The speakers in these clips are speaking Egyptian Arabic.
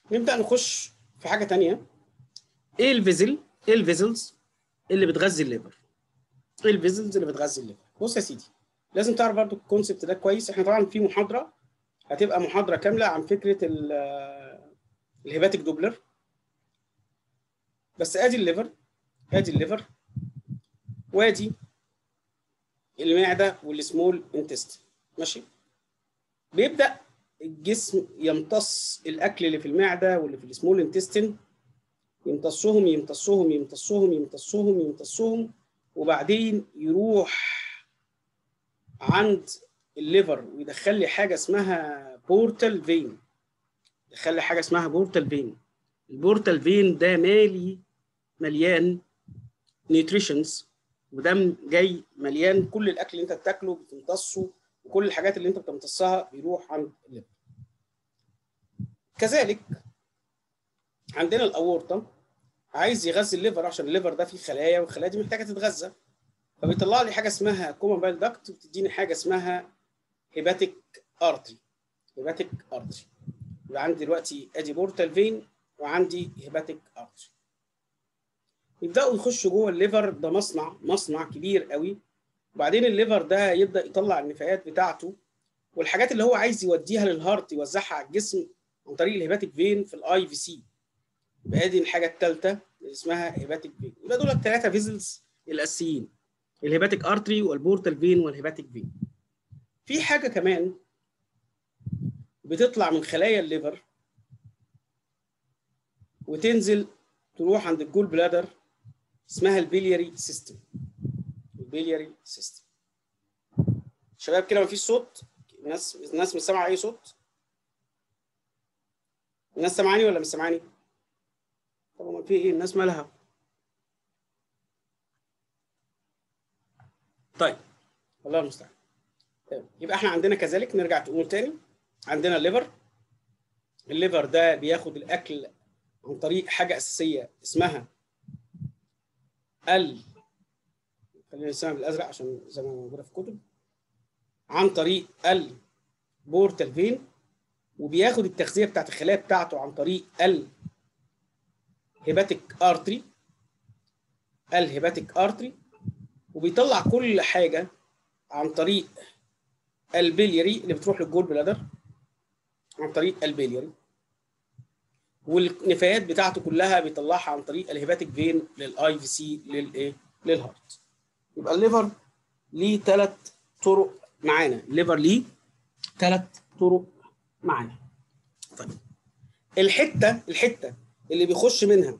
نبدا نخش في حاجه تانية ايه الفيزل ايه الفيزلز اللي بتغذي الليفر ايه الفيزلز اللي بتغذي الليفر بص يا سيدي لازم تعرف برضو الكونسبت ده كويس احنا طبعا في محاضره هتبقى محاضره كامله عن فكره الهيباتيك دوبلر بس ادي الليفر ادي الليفر وادي المعده والسمول انتست ماشي بيبدا الجسم يمتص الاكل اللي في المعده واللي في السمول انتستين يمتصهم يمتصهم يمتصهم يمتصهم يمتصهم وبعدين يروح عند الليفر ويدخل لي حاجه اسمها بورتال فين يدخل لي حاجه اسمها بورتال فين البورتال فين ده مالي مليان نيوتريشنز ودم جاي مليان كل الاكل اللي انت بتاكله بتمتصه وكل الحاجات اللي انت بتمتصها بيروح عند الليفر كذلك عندنا الاورطه عايز يغذي الليفر عشان الليفر ده فيه خلايا والخلايا دي محتاجه تتغذى فبيطلع لي حاجه اسمها كومن بايل داكت وبتديني حاجه اسمها هيباتيك ارتري هيباتيك ارتري يبقى عندي دلوقتي ادي بورتال فين وعندي هيباتيك ارتري يبداوا يخشوا جوه الليفر ده مصنع مصنع كبير قوي وبعدين الليفر ده يبدا يطلع النفايات بتاعته والحاجات اللي هو عايز يوديها للهارت يوزعها على الجسم عن طريق الهيباتيك فين في الاي في سي يبقى دي الحاجه الثالثه اللي اسمها هيباتيك فين يبقى دول الثلاثه فيزلز الاساسيين الهيباتيك ارتري والبورتال فين والهيباتيك فين في حاجه كمان بتطلع من خلايا الليفر وتنزل تروح عند الجول بلادر اسمها البيلياري سيستم البيلياري سيستم شباب كده مفيش صوت الناس الناس مش سامعه اي صوت الناس سامعاني ولا مش سامعاني طب ما في ايه الناس مالها طيب الله المستعان طيب. يبقى احنا عندنا كذلك نرجع تقول تاني عندنا الليفر الليفر ده بياخد الاكل عن طريق حاجه اساسيه اسمها ال خلينا نسميها بالازرق عشان زي ما موجوده في الكتب عن طريق البورتال فين وبياخد التغذيه بتاعت الخلايا بتاعته عن طريق الهيباتيك ارتري الهيباتيك ارتري وبيطلع كل حاجه عن طريق البلياري اللي بتروح للجول بلادر عن طريق البلياري والنفايات بتاعته كلها بيطلعها عن طريق الهيباتيك فين للاي في سي للايه للهارت يبقى الليفر ليه ثلاث طرق معانا الليفر ليه ثلاث طرق معانا طيب الحته الحته اللي بيخش منها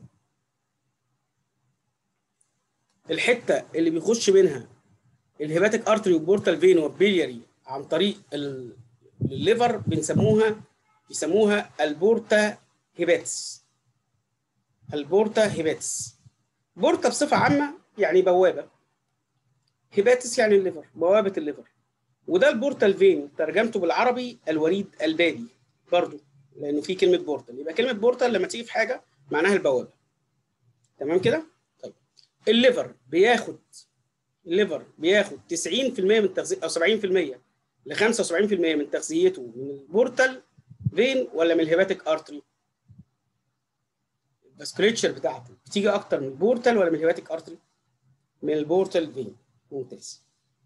الحته اللي بيخش منها الهيباتيك ارتري والبورتال فين والبيلياري عن طريق الليفر بنسموها بيسموها البورتا هيباتس البورتا هيباتس بورتا بصفه عامه يعني بوابه هيباتس يعني الليفر بوابه الليفر وده البورتال فين ترجمته بالعربي الوريد البابي برضو لانه في كلمه بورتال يبقى كلمه بورتال لما تيجي في حاجه معناها البوابه تمام كده طيب الليفر بياخد الليفر بياخد 90% من تغذيه او 70% ل 75% من تغذيته من البورتال فين ولا من الهيباتيك ارتري السكريتشر بتاعته بتيجي اكتر من البورتال ولا من الهيباتيك ارتري من البورتال فين ممتاز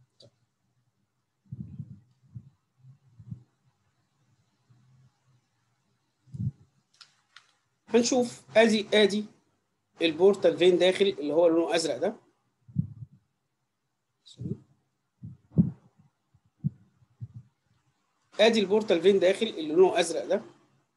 هنشوف ادي ادي البورتال فين داخل اللي هو لونه ازرق ده ادي البورتال فين داخل اللي لونه ازرق ده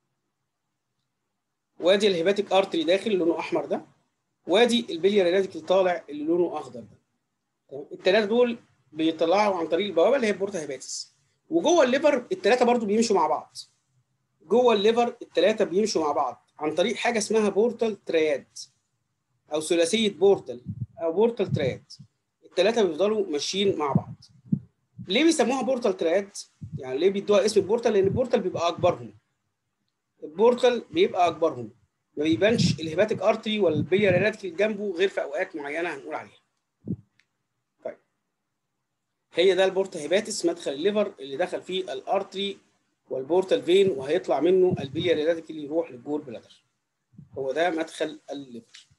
وادي الهيباتيك ارتري داخل اللي لونه احمر ده وادي البلياري راديكال طالع اللي لونه اخضر ده تمام الثلاثه دول بيطلعوا عن طريق البوابه اللي هي البورتا هيباتس وجوه الليفر الثلاثه برضو بيمشوا مع بعض جوه الليفر الثلاثه بيمشوا مع بعض عن طريق حاجه اسمها بورتال ترياد او ثلاثيه بورتال او بورتال ترياد الثلاثه بيفضلوا ماشيين مع بعض ليه بيسموها بورتال ترياد يعني ليه بيدوها اسم البورتال لان البورتال بيبقى اكبرهم البورتال بيبقى اكبرهم ما بيبانش الهيباتيك ارتري ولا البيلياري راديكال جنبه غير في اوقات معينه هنقول عليها طيب هي ده البورتا هيباتس مدخل الليفر اللي دخل فيه الارتري والبورتال فين وهيطلع منه البلياري راديكال يروح للجول بلادر هو ده مدخل الليفر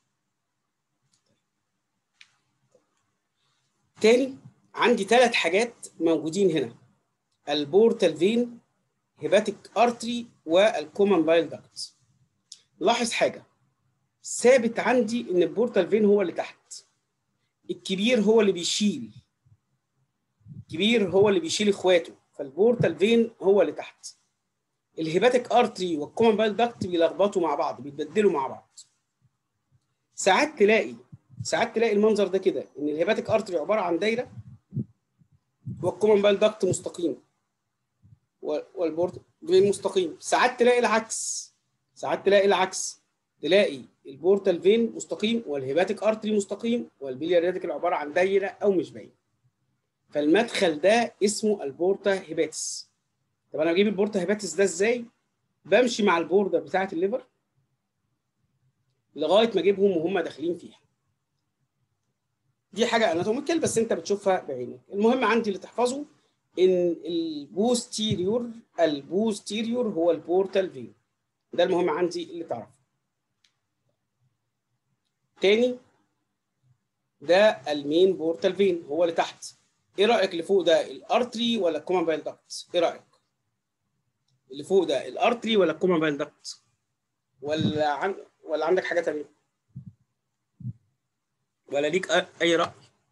تاني عندي ثلاث حاجات موجودين هنا البورتال فين هيباتيك ارتري والكومن بايل داكت لاحظ حاجه ثابت عندي ان البورتال فين هو اللي تحت الكبير هو اللي بيشيل الكبير هو اللي بيشيل اخواته فالبورتال فين هو اللي تحت الهيباتيك ارتري والكومن بايل داكت بيلخبطوا مع بعض بيتبدلوا مع بعض ساعات تلاقي ساعات تلاقي المنظر ده كده ان الهيباتيك ارتري عباره عن دايره والكومن بايل داكت مستقيم والبورت فين مستقيم ساعات تلاقي العكس ساعات تلاقي العكس تلاقي البورتال فين مستقيم والهيباتيك ارتري مستقيم والبيليار راديكال عباره عن دايره او مش باين فالمدخل ده اسمه البورتا هيباتس طب انا بجيب البورتا هيباتس ده ازاي بمشي مع البوردر بتاعه الليفر لغايه ما اجيبهم وهم داخلين فيها دي حاجه اناتوميكال بس انت بتشوفها بعينك المهم عندي اللي تحفظه ان البوستيريور البوستيريور هو البورتال فين ده المهم عندي اللي تعرفه تاني ده المين بورتال فين هو اللي تحت ايه رايك اللي فوق ده الارتري ولا الكومن بايل داكت ايه رايك اللي فوق ده الارتري ولا الكومن بايل داكت ولا عن... ولا عندك حاجه ثانيه ولا ليك اي راي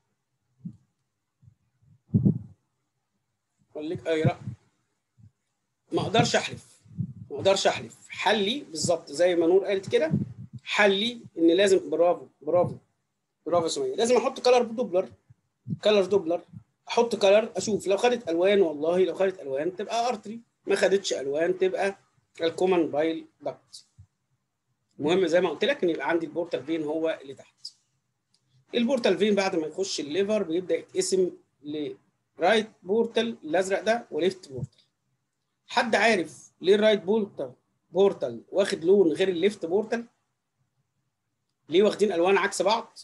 ولا ليك اي راي ما اقدرش احلف ما اقدرش احلف حلي بالظبط زي ما نور قالت كده حلي ان لازم برافو برافو برافو سميه لازم احط كلر دوبلر كلر دوبلر احط كلر اشوف لو خدت الوان والله لو خدت الوان تبقى ارتري ما خدتش الوان تبقى الكومن بايل داكت المهم زي ما قلت لك ان يبقى عندي البورتال فين هو اللي تحت البورتال فين بعد ما يخش الليفر بيبدا يتقسم لرايت بورتال الازرق ده وليفت بورتال حد عارف ليه الرايت بورتال بورتال واخد لون غير الليفت بورتال ليه واخدين الوان عكس بعض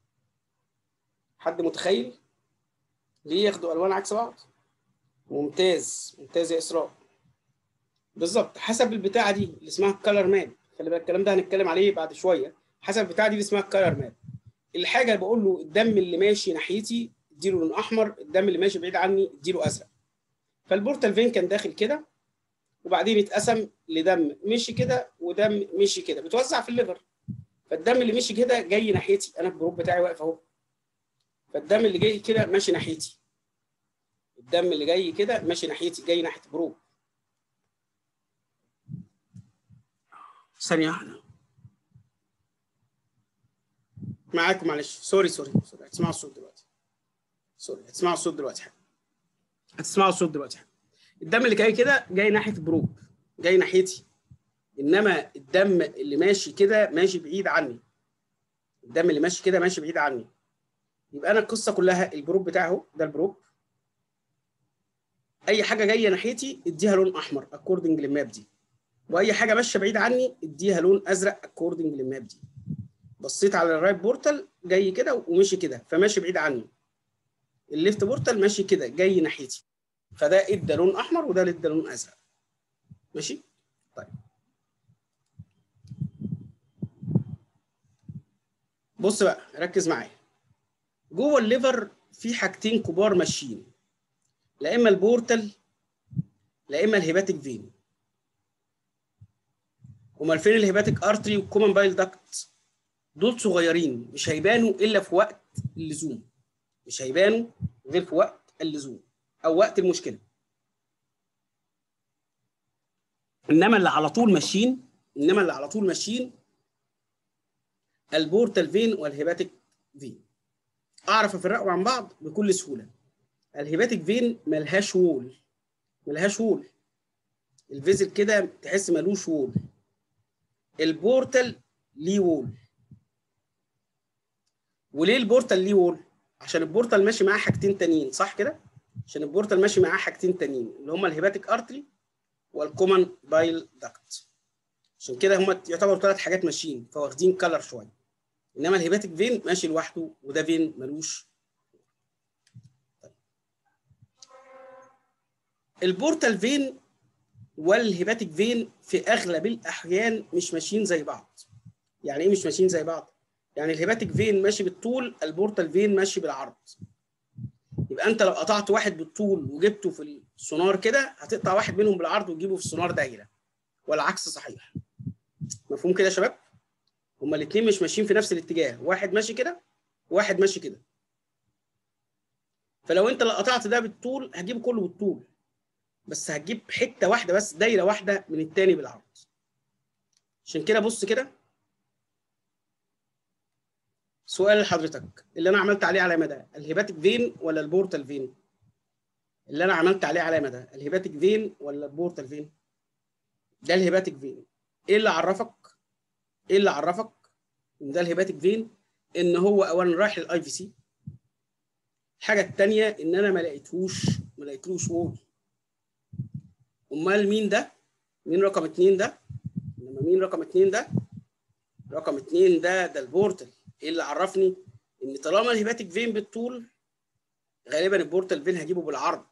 حد متخيل ليه ياخدوا الوان عكس بعض ممتاز ممتاز يا اسراء بالظبط حسب البتاعه دي اللي اسمها الكالر ماب خلي بالك الكلام ده هنتكلم عليه بعد شويه حسب البتاعه دي اللي اسمها الكالر ماب الحاجه اللي بقول له الدم اللي ماشي ناحيتي اديله لون احمر الدم اللي ماشي بعيد عني اديله ازرق فالبورتال فين كان داخل كده وبعدين اتقسم لدم مشي كده ودم مشي كده بتوزع في الليفر فالدم اللي مشي كده جاي ناحيتي انا الجروب بتاعي واقف اهو فالدم اللي جاي كده ماشي ناحيتي الدم اللي جاي كده ماشي ناحيتي جاي ناحيه جروب ثانيه واحده معاكم معلش سوري سوري سوري هتسمعوا الصوت دلوقتي سوري هتسمعوا الصوت دلوقتي هتسمعوا الصوت دلوقتي الدم اللي جاي كده جاي ناحيه الجروب جاي ناحيتي انما الدم اللي ماشي كده ماشي بعيد عني الدم اللي ماشي كده ماشي بعيد عني يبقى انا القصه كلها الجروب بتاعي اهو ده الجروب اي حاجه جايه ناحيتي اديها لون احمر اكوردنج للماب دي واي حاجه ماشيه بعيد عني اديها لون ازرق اكوردنج للماب دي بصيت على الرايت بورتال جاي كده ومشي كده فماشي بعيد عني الليفت بورتال ماشي كده جاي ناحيتي فده ادى لون احمر وده ادى لون ازرق ماشي طيب بص بقى ركز معايا جوه الليفر في حاجتين كبار ماشيين لا اما البورتال لا اما الهيباتيك فين امال فين الهيباتيك ارتري والكومن بايل داكت دول صغيرين مش هيبانوا الا في وقت اللزوم مش هيبانوا غير في وقت اللزوم او وقت المشكله انما اللي على طول ماشيين انما اللي على طول ماشيين البورتال فين والهيباتيك فين اعرف افرقهم عن بعض بكل سهوله الهيباتيك فين ملهاش وول ملهاش وول الفيزل كده تحس ملوش وول البورتال ليه وول وليه البورتال ليه وول عشان البورتال ماشي معاه حاجتين تانيين صح كده عشان البورتال ماشي معاه حاجتين تانيين اللي هما الهيباتيك ارتري والكومن بايل داكت عشان كده هما يعتبروا ثلاث حاجات ماشيين فواخدين كلر شويه انما الهيباتيك فين ماشي لوحده وده فين ملوش طيب. البورتال فين والهيباتيك فين في اغلب الاحيان مش ماشيين زي بعض يعني ايه مش ماشيين زي بعض يعني الهيباتيك فين ماشي بالطول البورتال فين ماشي بالعرض يبقى انت لو قطعت واحد بالطول وجبته في السونار كده هتقطع واحد منهم بالعرض وتجيبه في السونار دايره والعكس صحيح مفهوم كده يا شباب هما الاثنين مش ماشيين في نفس الاتجاه واحد ماشي كده وواحد ماشي كده فلو انت اللي قطعت ده بالطول هتجيب كله بالطول بس هتجيب حته واحده بس دايره واحده من التاني بالعرض عشان كده بص كده سؤال لحضرتك اللي انا عملت عليه علامه ده الهيباتيك فين ولا البورتال فين اللي انا عملت عليه علامه ده الهيباتيك فين ولا البورتال فين ده الهيباتيك فين ايه اللي عرفك ايه اللي عرفك ان ده الهيباتيك فين ان هو اولا رايح للاي في سي الحاجه الثانيه ان انا ما لقيتهوش ما لقيتلوش وول امال مين ده مين رقم اتنين ده انما مين رقم اتنين ده رقم اتنين ده ده البورتال ايه اللي عرفني ان طالما الهيباتيك فين بالطول غالبا البورتال فين هجيبه بالعرض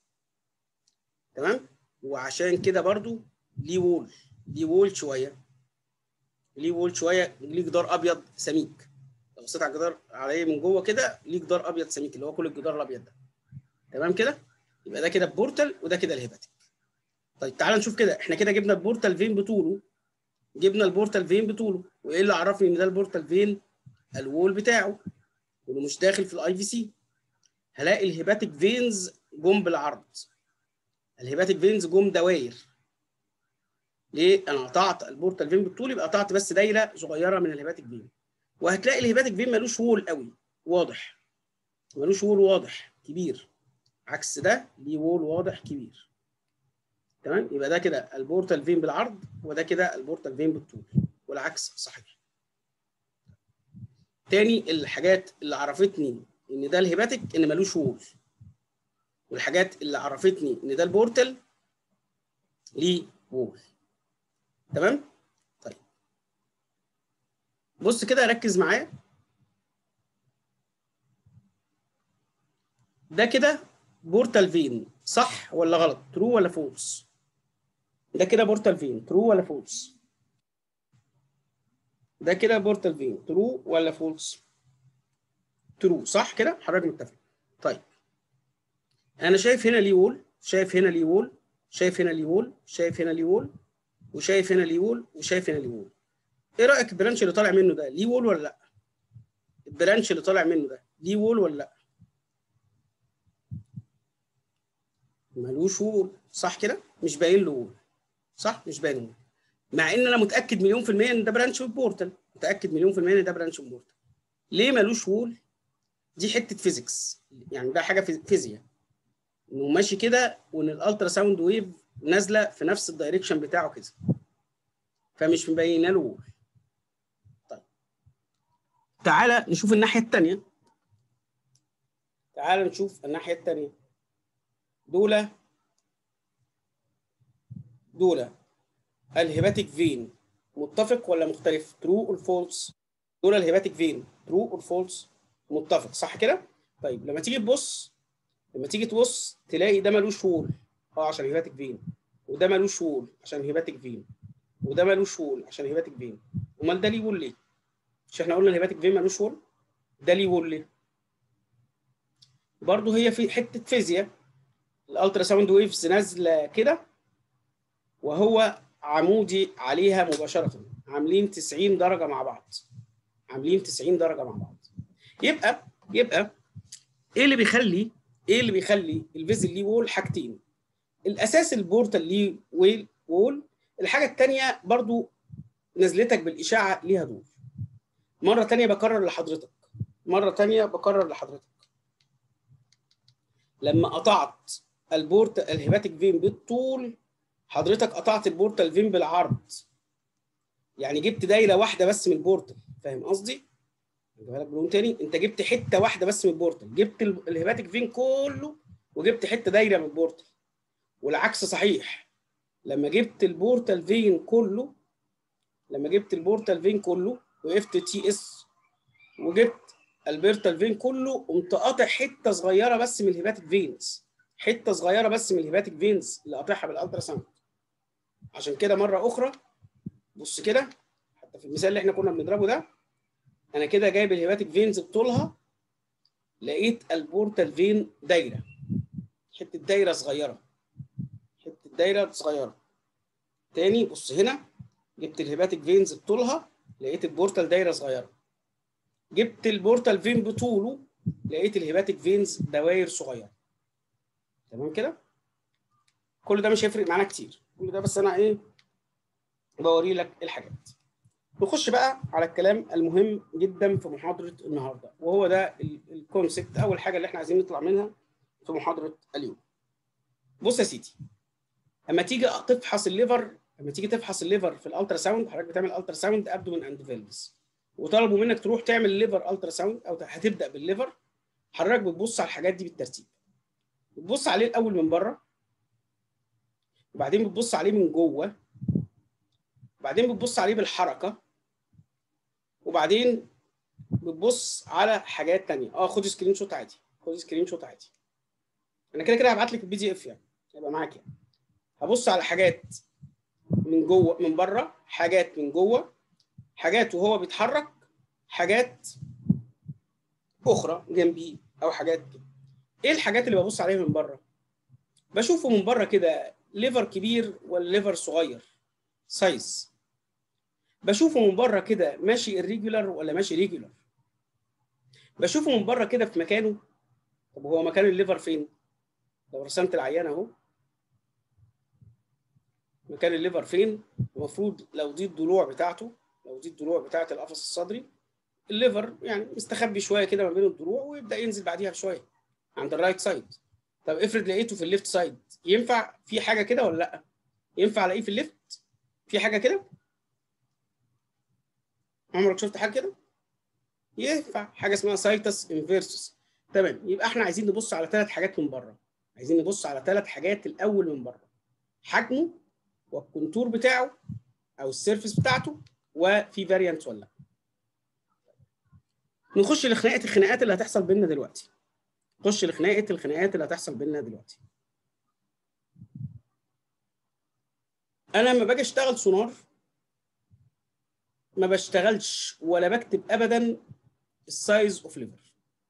تمام وعشان كده برضو ليه وول ليه وول شويه ليه وول شويه ليه جدار ابيض سميك لو بصيت على الجدار عليه من جوه كده ليه جدار ابيض سميك اللي هو كل الجدار الابيض ده تمام كده يبقى ده كده البورتال وده كده الهيباتيك طيب تعال نشوف كده احنا كده جبنا البورتال فين بطوله جبنا البورتال فين بطوله وايه اللي عرفني ان ده البورتال فين الوول بتاعه وانه مش داخل في الاي في سي هلاقي الهيباتيك فينز جم بالعرض الهيباتيك فينز جم دواير ليه انا قطعت البورتال فين بالطول يبقى قطعت بس دايره صغيره من الهيباتيك فين وهتلاقي الهيباتيك فين ملوش وول قوي واضح ملوش وول واضح كبير عكس ده ليه وول واضح كبير تمام يبقى ده كده البورتال فين بالعرض وده كده البورتال فين بالطول والعكس صحيح تاني الحاجات اللي عرفتني ان ده الهيباتيك ان ملوش وول والحاجات اللي عرفتني ان ده البورتال ليه وول تمام طيب بص كده ركز معايا ده كده بورتال فين صح ولا غلط ترو ولا فولس ده كده بورتال فين ترو ولا فولس ده كده بورتال فين ترو ولا فولس ترو صح كده حضرتك متفق طيب انا شايف هنا ليه وول شايف هنا ليه وول شايف هنا ليه وول شايف هنا ليه وول وشايف هنا ليه وول وشايف هنا ليه وول ايه رايك البرانش اللي طالع منه ده ليه وول ولا لا البرانش اللي طالع منه ده ليه وول ولا لا ملوش وول صح كده مش باين له وول صح مش باين وول مع ان انا متاكد مليون في الميه ان ده برانش بورتال متاكد مليون في الميه ان ده برانش بورتال ليه ملوش وول دي حته فيزيكس يعني ده حاجه فيزياء انه ماشي كده وان الالترا ساوند ويف نازله في نفس الدايركشن بتاعه كده فمش مبينه له وول طيب تعالى نشوف الناحيه الثانيه تعالى نشوف الناحيه الثانيه دول دول الهيباتيك فين متفق ولا مختلف ترو اور فولس دول الهيباتيك فين ترو اور فولس متفق صح كده طيب لما تيجي تبص لما تيجي تبص تلاقي ده ملوش وول اه عشان هيباتيك فين وده ملوش وول عشان هيباتيك فين وده ملوش وول عشان هيباتيك فين امال ده ليه وول ليه مش احنا قلنا الهيباتيك فين ملوش وول ده ليه وول ليه برضه هي في حته فيزياء الالترا ساوند ويفز نازله كده وهو عمودي عليها مباشره عاملين 90 درجه مع بعض عاملين 90 درجه مع بعض يبقى يبقى ايه اللي بيخلي ايه اللي بيخلي الفيزل ليه وول حاجتين الاساس البورتال ليه ويل وول الحاجه الثانيه برضو نزلتك بالاشاعه ليها دور مره ثانيه بكرر لحضرتك مره ثانيه بكرر لحضرتك لما قطعت البورت الهيباتيك فين بالطول حضرتك قطعت البورتال فين بالعرض يعني جبت دايره واحده بس من البورتال فاهم قصدي اجيبها لك بلون تاني انت جبت حته واحده بس من البورتال جبت الهيباتيك فين كله وجبت حته دايره من البورتال والعكس صحيح لما جبت البورتال فين كله لما جبت البورتال فين كله وقفت تي اس وجبت البيرتال فين كله قمت قاطع حته صغيره بس من الهيباتيك فينز حته صغيره بس من الهيباتيك فينز اللي قاطعها بالالترا ساوند عشان كده مره اخرى بص كده حتى في المثال اللي احنا كنا بنضربه ده انا كده جايب الهيباتيك فينز بطولها لقيت البورتال فين دايره حته دايره صغيره حته دايره صغيره تاني بص هنا جبت الهيباتيك فينز بطولها لقيت البورتال دايره صغيره جبت البورتال فين بطوله لقيت الهيباتيك فينز دواير صغيره تمام كده كل ده مش هيفرق معانا كتير كل ده بس انا ايه بوري لك الحاجات نخش بقى على الكلام المهم جدا في محاضره النهارده وهو ده الكونسبت اول حاجه اللي احنا عايزين نطلع منها في محاضره اليوم بص يا سيدي اما تيجي تفحص الليفر لما تيجي تفحص الليفر في الالترا ساوند حضرتك بتعمل الترا ساوند ابدومن اند فيلفس وطلبوا منك تروح تعمل ليفر الترا ساوند او هتبدا بالليفر حضرتك بتبص على الحاجات دي بالترتيب بتبص عليه الاول من بره وبعدين بتبص عليه من جوه وبعدين بتبص عليه بالحركه وبعدين بتبص على حاجات تانية اه خد سكرين شوت عادي خد سكرين شوت عادي انا كده كده هبعت لك البي دي اف يعني هيبقى معاك يعني هبص على حاجات من جوه من بره حاجات من جوه حاجات وهو بيتحرك حاجات اخرى جنبيه او حاجات كده ايه الحاجات اللي ببص عليها من بره بشوفه من بره كده ليفر كبير ولا ليفر صغير سايز بشوفه من بره كده ماشي الريجولار ولا ماشي ريجولار بشوفه من بره كده في مكانه طب هو مكان الليفر فين لو رسمت العيان اهو مكان الليفر فين المفروض لو دي الضلوع بتاعته لو دي الضلوع بتاعه القفص الصدري الليفر يعني مستخبي شويه كده ما بين الضلوع ويبدا ينزل بعديها بشويه عند الرايت سايد طب افرض لقيته في الليفت سايد ينفع في حاجه كده ولا لا ينفع الاقيه في الليفت في حاجه كده عمرك شفت حاجه كده ينفع حاجه اسمها سايتس انفيرسس تمام يبقى احنا عايزين نبص على ثلاث حاجات من بره عايزين نبص على ثلاث حاجات الاول من بره حجمه والكونتور بتاعه او السيرفيس بتاعته وفي فاريانت ولا لا نخش لخناقه الخناقات اللي هتحصل بيننا دلوقتي نخش لخناقه الخناقات اللي هتحصل بيننا دلوقتي انا لما باجي اشتغل سونار ما بشتغلش ولا بكتب ابدا السايز اوف ليفر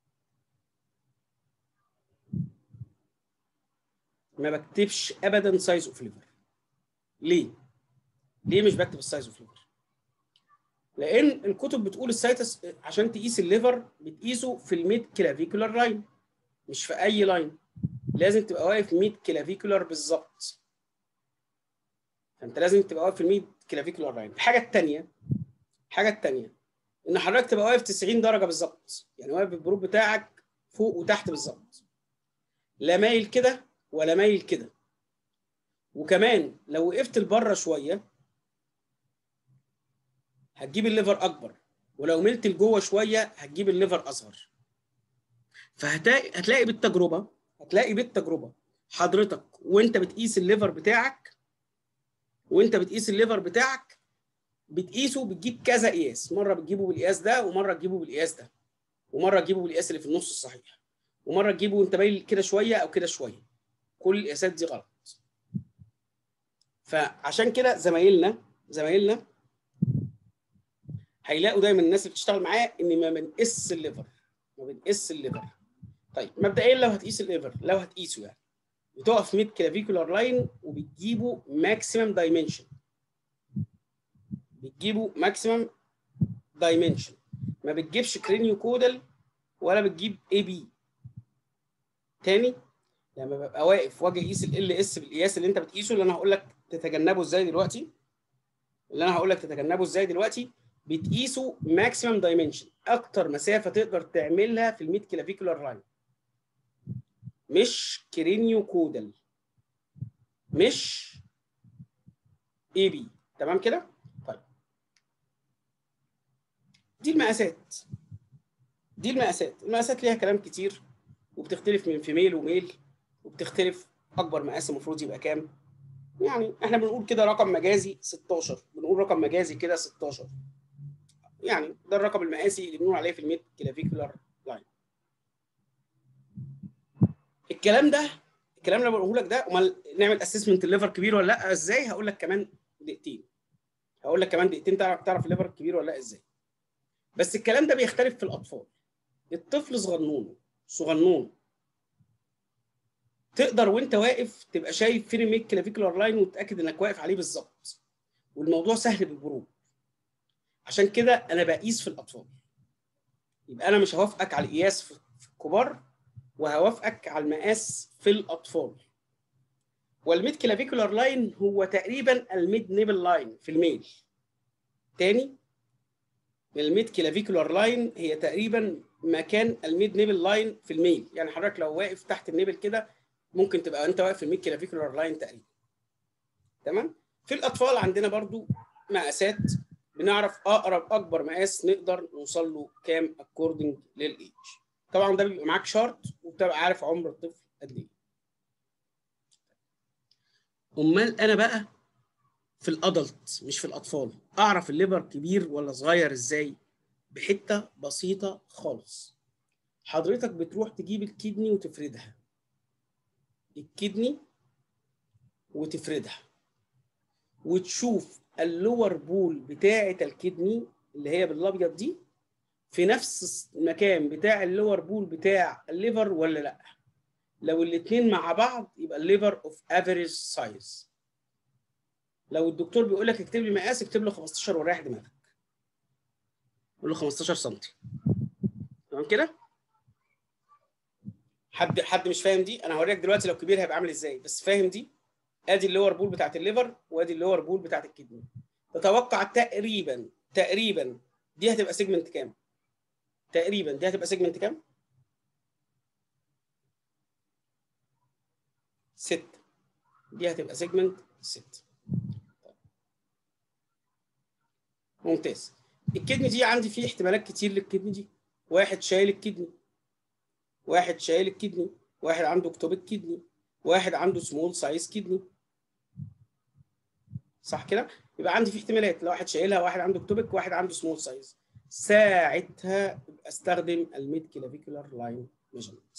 ما بكتبش ابدا سايز اوف ليفر ليه ليه مش بكتب السايز اوف ليفر لان الكتب بتقول السايتس عشان تقيس الليفر بتقيسه في الميد كلافيكولار لاين مش في اي لاين لازم تبقى واقف ميد كلافيكولار بالظبط فانت لازم تبقى واقف في الميد كلافيكولار لاين الحاجه الثانيه الحاجه الثانيه ان حضرتك تبقى واقف 90 درجه بالظبط يعني واقف بالبروب بتاعك فوق وتحت بالظبط لا مايل كده ولا مايل كده وكمان لو وقفت لبره شويه هتجيب الليفر اكبر ولو ملت لجوه شويه هتجيب الليفر اصغر فهتلاقي هتلاقي بالتجربه هتلاقي بالتجربه حضرتك وانت بتقيس الليفر بتاعك وانت بتقيس الليفر بتاعك بتقيسه بتجيب كذا قياس مره بتجيبه بالقياس ده ومره تجيبه بالقياس ده ومره تجيبه بالقياس اللي في النص الصحيح ومره تجيبه وانت مايل كده شويه او كده شويه كل القياسات دي غلط فعشان كده زمايلنا زمايلنا هيلاقوا دايما الناس اللي بتشتغل معاه ان ما بنقيس الليفر ما بنقيس الليفر طيب مبدئيا لو هتقيس الليفر لو هتقيسه يعني بتقف ميد كلافيكولار لاين وبتجيبه ماكسيمم دايمنشن بتجيبه ماكسيمم دايمنشن ما بتجيبش كرينيو كودل ولا بتجيب اي بي تاني لما ببقى واقف واجي اقيس ال اس بالقياس اللي انت بتقيسه اللي انا هقول لك تتجنبه ازاي دلوقتي اللي انا هقول لك تتجنبه ازاي دلوقتي بتقيسه ماكسيمم دايمنشن اكتر مسافه تقدر تعملها في الميد كلافيكولار لاين مش كرينيو كودل مش اي بي تمام كده طيب دي المقاسات دي المقاسات المقاسات ليها كلام كتير وبتختلف من فيميل وميل وبتختلف اكبر مقاس المفروض يبقى كام يعني احنا بنقول كده رقم مجازي 16 بنقول رقم مجازي كده 16 يعني ده الرقم المقاسي اللي بنقول عليه في الميد كلافيكولار لاين الكلام ده الكلام اللي بقوله لك ده امال نعمل اسسمنت الليفر كبير ولا لا ازاي هقول لك كمان دقيقتين هقول لك كمان دقيقتين تعرف تعرف الليفر الكبير ولا لا ازاي بس الكلام ده بيختلف في الاطفال الطفل صغنون صغنون تقدر وانت واقف تبقى شايف فين الميد كلافيكولار لاين وتتاكد انك واقف عليه بالظبط والموضوع سهل بالجروب عشان كده انا بقيس في الاطفال يبقى انا مش هوافقك على القياس في الكبار وهوافقك على المقاس في الاطفال والميد كلافيكولار لاين هو تقريبا الميد نيبل لاين في الميل تاني الميد كلافيكولار لاين هي تقريبا مكان الميد نيبل لاين في الميل يعني حضرتك لو واقف تحت النيبل كده ممكن تبقى انت واقف في الميد كلافيكولار لاين تقريبا تمام في الاطفال عندنا برضو مقاسات بنعرف اقرب اكبر مقاس نقدر نوصل له كام اكوردنج للايج طبعا ده بيبقى معاك شارت وبتبقى عارف عمر الطفل قد ايه امال انا بقى في الادلت مش في الاطفال اعرف الليفر كبير ولا صغير ازاي بحته بسيطه خالص حضرتك بتروح تجيب الكدني وتفردها الكدني وتفردها وتشوف اللور بول بتاعه الكدني اللي هي بالابيض دي في نفس المكان بتاع اللور بول بتاع الليفر ولا لا لو الاثنين مع بعض يبقى الليفر اوف افريج سايز لو الدكتور بيقول لك اكتب لي مقاس اكتب له 15 وريح دماغك قول له 15 سم تمام كده حد حد مش فاهم دي انا هوريك دلوقتي لو كبير هيبقى عامل ازاي بس فاهم دي ادي اللور بول بتاعت الليفر وادي اللور بول بتاعت الكدني تتوقع تقريبا تقريبا دي هتبقى سيجمنت كام تقريبا دي هتبقى سيجمنت كام ست دي هتبقى سيجمنت ست ممتاز الكدني دي عندي فيه احتمالات كتير للكدني دي واحد شايل الكدني واحد شايل الكدني واحد عنده اكتوبيك كدني واحد عنده سمول سايز كدني صح كده يبقى عندي في احتمالات لو واحد شايلها واحد عنده اكتوبيك واحد عنده سمول سايز ساعتها استخدم الميد كلافيكولار لاين ميجرمنت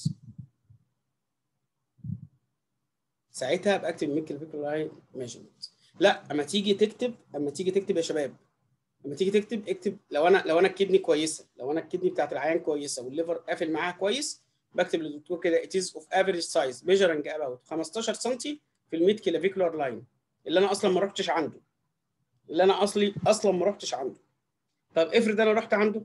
ساعتها ابقى اكتب الميد كلافيكولار لاين ميجرمنت لا اما تيجي تكتب اما تيجي تكتب يا شباب لما تيجي تكتب اكتب لو انا لو انا الكدني كويسه لو انا الكدني بتاعت العيان كويسه والليفر قافل معاها كويس بكتب للدكتور كده it is of average size measuring about 15 سم في الميد كلافيكولار لاين اللي انا اصلا ما رحتش عنده اللي انا اصلي اصلا ما رحتش عنده طب افرض انا رحت عنده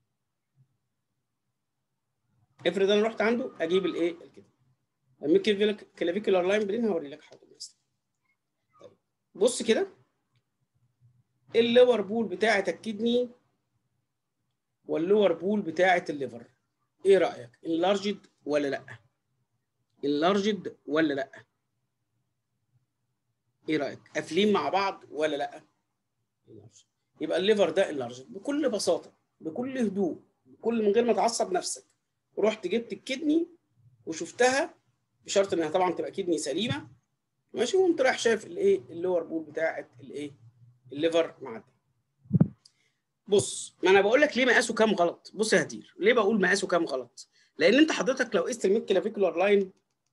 افرض انا رحت عنده اجيب الايه كده الميد كلافيكولار لاين بعدين هوري لك حاضر طيب بص كده اللور بول بتاعه الكدني واللور بول بتاعه الليفر ايه رايك اللارجد ولا لا اللارجد ولا لا ايه رايك قافلين مع بعض ولا لا يبقى الليفر ده اللارجد بكل بساطه بكل هدوء بكل من غير ما تعصب نفسك رحت جبت الكدني وشفتها بشرط انها طبعا تبقى كدني سليمه ماشي وقمت رايح شايف الايه اللور بول بتاعه الايه الليفر معدي بص ما انا بقول لك ليه مقاسه كام غلط بص يا هدير ليه بقول مقاسه كام غلط لان انت حضرتك لو قست الميد كلافيكولار لاين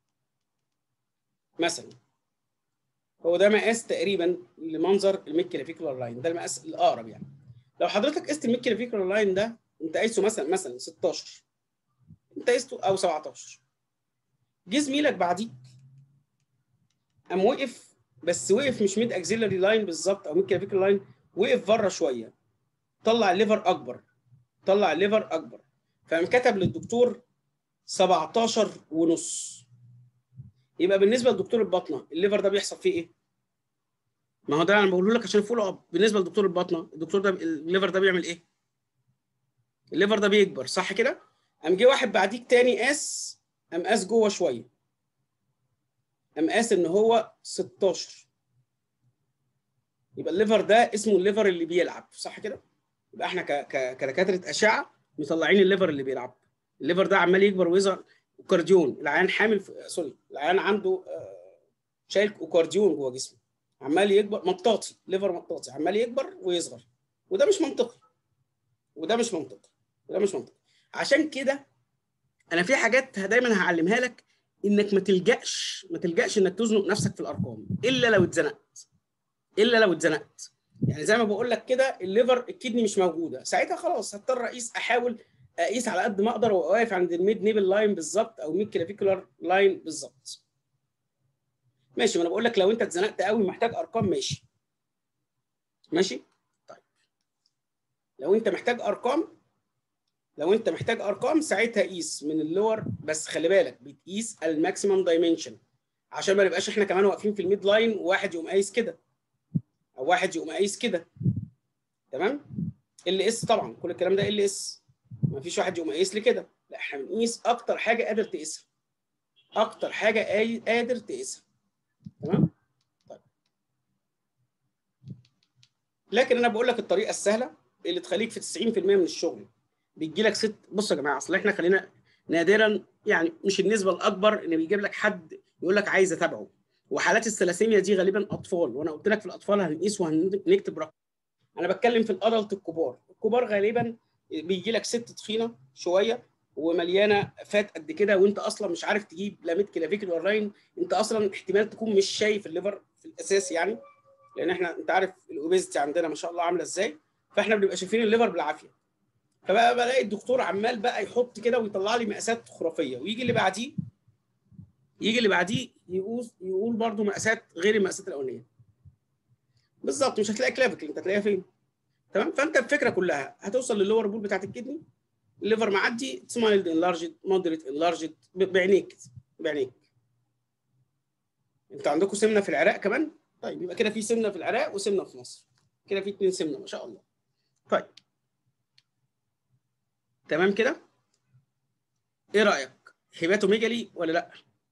مثلا هو ده مقاس تقريبا لمنظر الميد كلافيكولار لاين ده المقاس الاقرب يعني لو حضرتك قست الميد كلافيكولار لاين ده انت قايسه مثلا مثلا 16 انت قسته او 17 جه زميلك بعديك قام وقف بس وقف مش ميد اكزيلري لاين بالظبط او ميد كلافيكولار لاين وقف بره شويه طلع الليفر اكبر طلع الليفر اكبر فقام كتب للدكتور 17 ونص يبقى بالنسبه لدكتور الباطنه الليفر ده بيحصل فيه ايه؟ ما هو ده انا بقوله لك عشان فولو اب بالنسبه لدكتور الباطنه الدكتور ده الليفر ده بيعمل ايه؟ الليفر ده بيكبر صح كده؟ قام جه واحد بعديك تاني قاس قام قاس جوه شويه قام قاس ان هو 16 يبقى الليفر ده اسمه الليفر اللي بيلعب صح كده؟ يبقى احنا كدكاتره اشعه مطلعين الليفر اللي بيلعب الليفر ده عمال يكبر ويظهر اوكارديون العيان حامل في... سوري العيان عنده شايل اوكارديون جوه جسمه عمال يكبر مطاطي ليفر مطاطي عمال يكبر ويصغر وده مش منطقي وده مش منطقي وده مش منطقي عشان كده انا في حاجات دايما هعلمها لك انك ما تلجاش ما تلجاش انك تزنق نفسك في الارقام الا لو اتزنقت الا لو اتزنقت يعني زي ما بقول لك كده الليفر الكدني مش موجوده ساعتها خلاص هضطر اقيس احاول اقيس على قد ما اقدر واقف عند الميد نيبل لاين بالظبط او ميد كلافيكولار لاين بالظبط ماشي ما انا بقول لك لو انت اتزنقت قوي محتاج ارقام ماشي ماشي طيب لو انت محتاج ارقام لو انت محتاج ارقام ساعتها قيس من اللور بس خلي بالك بتقيس الماكسيمم دايمنشن عشان ما نبقاش احنا كمان واقفين في الميد لاين وواحد يقوم قايس كده او واحد يقوم قايس كده تمام ال اس طبعا كل الكلام ده ال اس ما فيش واحد يقوم قايس لي كده لا احنا بنقيس اكتر حاجه قادر تقيسها اكتر حاجه قادر تقيسها تمام طيب لكن انا بقول لك الطريقه السهله اللي تخليك في 90% من الشغل بيجي لك ست بص يا جماعه اصل احنا خلينا نادرا يعني مش النسبه الاكبر ان بيجيب لك حد يقول لك عايز اتابعه وحالات الثلاسيميا دي غالبا اطفال وانا قلت لك في الاطفال هنقيس وهنكتب رقم انا بتكلم في الادلت الكبار الكبار غالبا بيجي لك ست تخينه شويه ومليانه فات قد كده وانت اصلا مش عارف تجيب لا ميد كلافيكل لاين انت اصلا احتمال تكون مش شايف الليفر في الاساس يعني لان احنا انت عارف الاوبيزيتي عندنا ما شاء الله عامله ازاي فاحنا بنبقى شايفين الليفر بالعافيه فبقى بلاقي الدكتور عمال بقى يحط كده ويطلع لي مقاسات خرافيه ويجي اللي بعديه يجي اللي بعديه يقول يقول برده مقاسات غير المقاسات الاولانيه بالظبط مش هتلاقي كلافيكل انت هتلاقيها فين تمام فانت الفكره كلها هتوصل للور بول بتاعت الكدني الليفر معدي سمايلد انلارجد مودريت انلارجد بعينيك كده بعينيك انتوا عندكم سمنه في العراق كمان طيب يبقى كده في سمنه في العراق وسمنه في مصر كده في اثنين سمنه ما شاء الله طيب تمام كده ايه رايك هيباتوميجالي ولا لا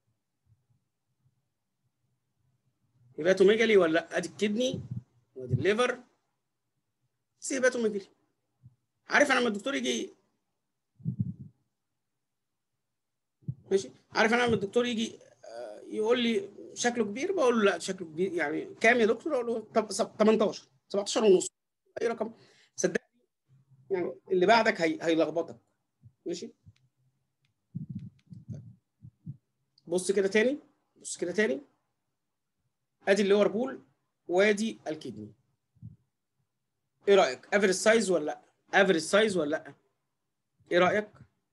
هيباتوميجالي ولا لا ادي الكدني وادي الليفر بس هيباتوميجالي عارف انا لما الدكتور يجي ماشي عارف انا لما الدكتور يجي يقول لي شكله كبير بقول له لا شكله كبير يعني كام يا دكتور اقول له طب 18 17 ونص اي رقم صدقني يعني اللي بعدك هي... هيلخبطك ماشي بص كده تاني بص كده تاني ادي اللور بول وادي الكدني ايه رايك افريج سايز ولا لا افريج سايز ولا لا ايه رايك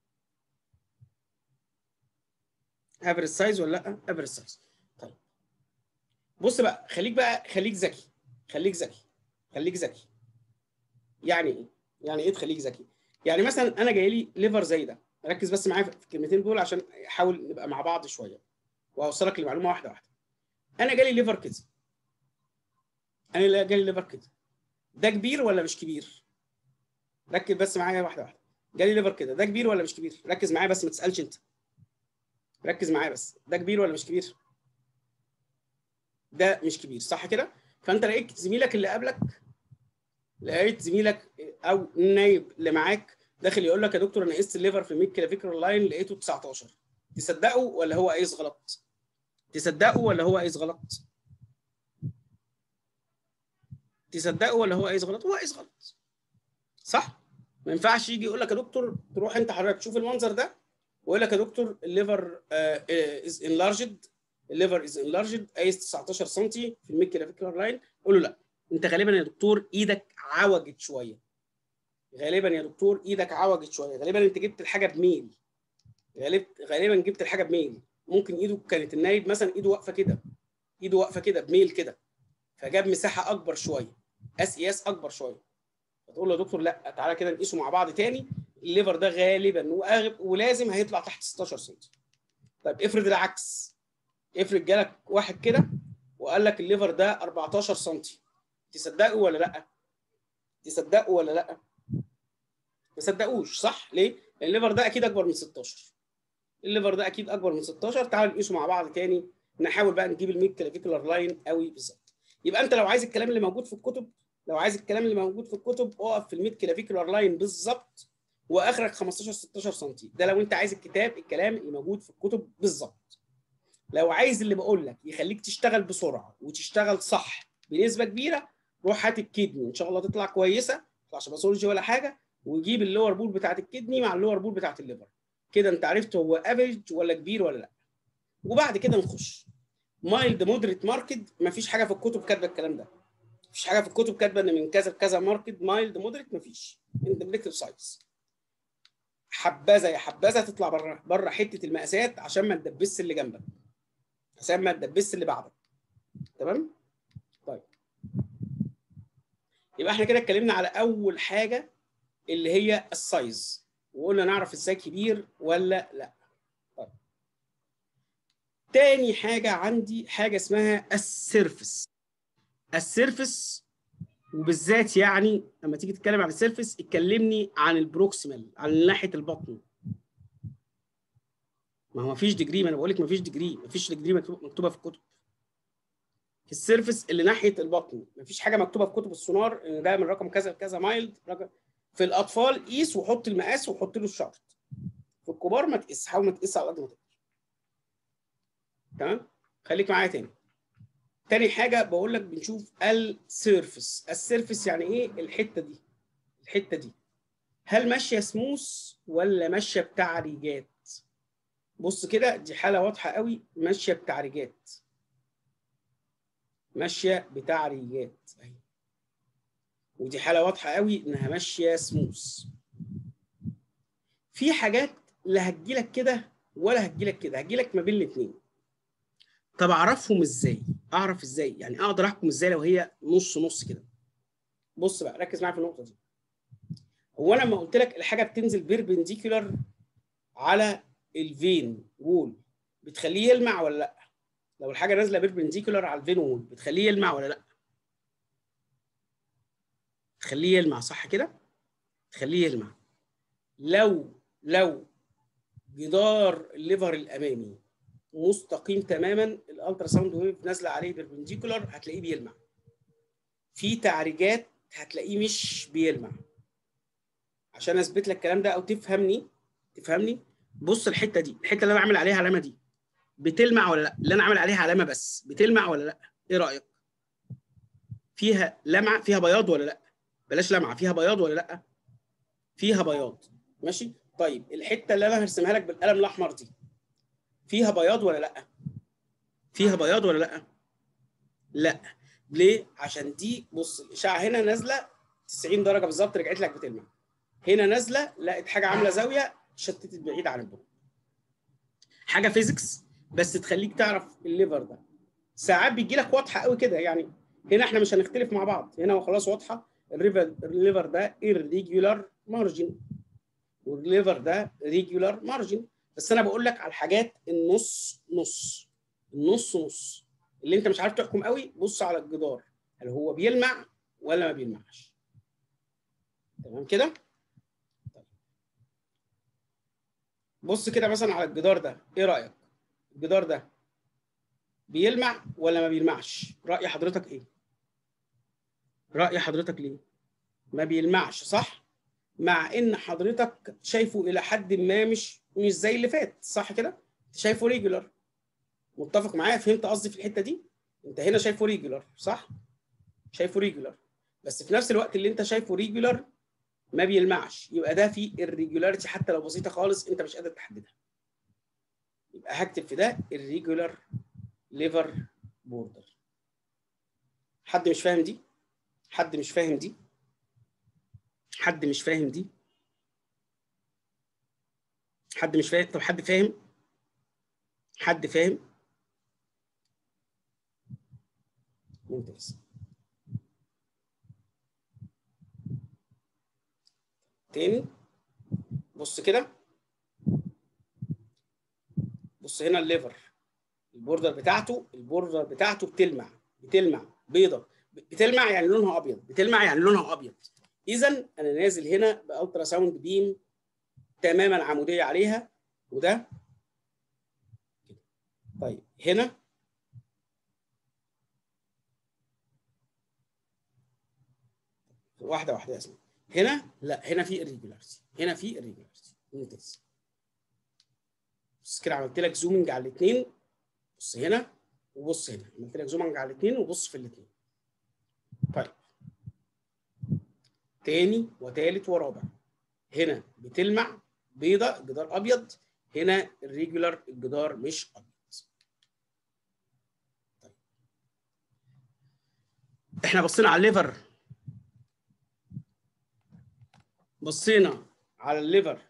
افريج سايز ولا لا افريج سايز طيب بص بقى خليك بقى خليك ذكي خليك ذكي خليك ذكي يعني ايه يعني ايه تخليك ذكي يعني مثلا انا جاي لي ليفر زي ده ركز بس معايا في الكلمتين دول عشان احاول نبقى مع بعض شويه واوصلك لمعلومه واحده واحده انا جالي ليفر كده انا جالي ليفر كده ده كبير ولا مش كبير ركز بس معايا واحده واحده جالي ليفر كده ده كبير ولا مش كبير ركز معايا بس ما تسالش انت ركز معايا بس ده كبير ولا مش كبير ده مش كبير صح كده فانت لقيت زميلك اللي قبلك لقيت زميلك او النايب اللي معاك داخل يقول لك يا دكتور انا قست الليفر في 100 كلافيكر لاين لقيته 19 تصدقه ولا هو قايس غلط تصدقه ولا هو قايس غلط تصدقه ولا هو قايس غلط هو قايس غلط صح ما ينفعش يجي يقول لك يا دكتور تروح انت حضرتك تشوف المنظر ده ويقول لك يا دكتور الليفر از انلارجد الليفر از انلارجد قايس 19 سم في ال 100 كلافيكولار لاين قول له لا انت غالبا يا دكتور ايدك عوجت شويه غالبا يا دكتور ايدك عوجت شويه غالبا انت جبت الحاجه بميل غالب غالبا جبت الحاجه بميل ممكن ايده كانت النايب مثلا ايده واقفه كده ايده واقفه كده بميل كده فجاب مساحه اكبر شويه قاس قياس اكبر شويه فتقول له يا دكتور لا تعالى كده نقيسه مع بعض تاني الليفر ده غالبا وأغب ولازم هيطلع تحت 16 سم طيب افرض العكس افرض جالك واحد كده وقال لك الليفر ده 14 سم تصدقه ولا لا تصدقه ولا لا ما صدقوش صح ليه لان الليفر ده اكيد اكبر من 16 الليفر ده اكيد اكبر من 16 تعالوا نقيسه مع بعض تاني نحاول بقى نجيب ال 100 كلافيكولار لاين قوي بالظبط يبقى انت لو عايز الكلام اللي موجود في الكتب لو عايز الكلام اللي موجود في الكتب اقف في ال 100 كلافيكولار لاين بالظبط واخرك 15 16 سم ده لو انت عايز الكتاب الكلام اللي موجود في الكتب بالظبط لو عايز اللي بقول لك يخليك تشتغل بسرعه وتشتغل صح بنسبه كبيره روح هات الكدني ان شاء الله تطلع كويسه ما تطلعش باثولوجي ولا حاجه وجيب اللور بول بتاعت الكدني مع اللور بول بتاعت الليفر كده انت عرفت هو افريج ولا كبير ولا لا وبعد كده نخش مايلد مودريت ماركت مفيش حاجه في الكتب كاتبه الكلام ده مفيش حاجه في الكتب كاتبه ان من كذا لكذا ماركت مايلد مودريت مفيش انت بنكتب سايز حبذا يا حبذا تطلع بره بره حته المقاسات عشان ما تدبسش اللي جنبك عشان ما تدبسش اللي بعدك تمام طيب يبقى احنا كده اتكلمنا على اول حاجه اللي هي السايز وقلنا نعرف ازاي كبير ولا لا طيب تاني حاجه عندي حاجه اسمها السيرفس السيرفس وبالذات يعني لما تيجي تتكلم عن السيرفس اتكلمني عن البروكسيمال عن ناحيه البطن ما هو مفيش ديجري ما انا بقول لك مفيش ديجري مفيش ديجري مكتوبه في الكتب السيرفس اللي ناحيه البطن مفيش حاجه مكتوبه في كتب السونار ان ده من رقم كذا لكذا مايلد رقم في الاطفال قيس وحط المقاس وحط له الشرط في الكبار ما تقيس حاول ما تقيس على قد ما تقدر تمام خليك معايا تاني تاني حاجه بقول لك بنشوف السيرفس السيرفس يعني ايه الحته دي الحته دي هل ماشيه سموث ولا ماشيه بتعريجات بص كده دي حاله واضحه قوي ماشيه بتعريجات ماشيه بتعريجات اهي ودي حاله واضحه قوي انها ماشيه سموث في حاجات لا هتجيلك كده ولا هتجيلك كده هتجيلك ما بين الاثنين طب اعرفهم ازاي اعرف ازاي يعني اقدر احكم ازاي لو هي نص نص كده بص بقى ركز معايا في النقطه دي هو انا لما قلت لك الحاجه بتنزل بيربنديكولار على الفين وول بتخليه يلمع ولا لا لو الحاجه نازله بيربنديكولار على الفين وول بتخليه يلمع ولا لا تخليه يلمع صح كده تخليه يلمع لو لو جدار الليفر الامامي مستقيم تماما الالترا ساوند ويف نازله عليه بيربنديكولار هتلاقيه بيلمع في تعريجات هتلاقيه مش بيلمع عشان اثبت لك الكلام ده او تفهمني تفهمني بص الحته دي الحته اللي انا عامل عليها علامه دي بتلمع ولا لا اللي انا عامل عليها علامه بس بتلمع ولا لا ايه رايك فيها لمعه فيها بياض ولا لا بلاش لمعه فيها بياض ولا لا فيها بياض ماشي طيب الحته اللي انا هرسمها لك بالقلم الاحمر دي فيها بياض ولا لا فيها بياض ولا لا لا ليه عشان دي بص الاشعه هنا نازله 90 درجه بالظبط رجعت لك بتلمع هنا نازله لقيت حاجه عامله زاويه شتتت بعيد عن البون حاجه فيزيكس بس تخليك تعرف الليفر ده ساعات بيجي لك واضحه قوي كده يعني هنا احنا مش هنختلف مع بعض هنا خلاص واضحه الليفر ده irregular margin والليفر ده ريجولار مارجن بس انا بقول لك على الحاجات النص نص النص نص اللي انت مش عارف تحكم قوي بص على الجدار هل هو بيلمع ولا ما بيلمعش تمام كده طيب. بص كده مثلا على الجدار ده ايه رايك الجدار ده بيلمع ولا ما بيلمعش راي حضرتك ايه راي حضرتك ليه ما بيلمعش صح مع ان حضرتك شايفه الى حد ما مش مش زي اللي فات صح كده شايفه ريجولار متفق معايا فهمت قصدي في الحته دي انت هنا شايفه ريجولار صح شايفه ريجولار بس في نفس الوقت اللي انت شايفه ريجولار ما بيلمعش يبقى ده في الريجولاريتي حتى لو بسيطه خالص انت مش قادر تحددها يبقى هكتب في ده الريجولار ليفر بوردر حد مش فاهم دي حد مش فاهم دي حد مش فاهم دي حد مش فاهم طب حد فاهم حد فاهم ممتاز تاني بص كده بص هنا الليفر البوردر بتاعته البوردر بتاعته بتلمع بتلمع بيضه بتلمع يعني لونها ابيض بتلمع يعني لونها ابيض اذا انا نازل هنا بالترا ساوند بيم تماما عموديه عليها وده طيب هنا واحده واحده يا اسماء هنا لا هنا في irregularity هنا في irregularity ممتاز بص كده عملت لك زومنج على الاثنين بص هنا وبص هنا عملت لك زومنج على الاثنين وبص في الاثنين طيب تاني وتالت ورابع هنا بتلمع بيضة الجدار ابيض هنا الريجولار الجدار مش ابيض طيب. احنا بصينا على الليفر بصينا على الليفر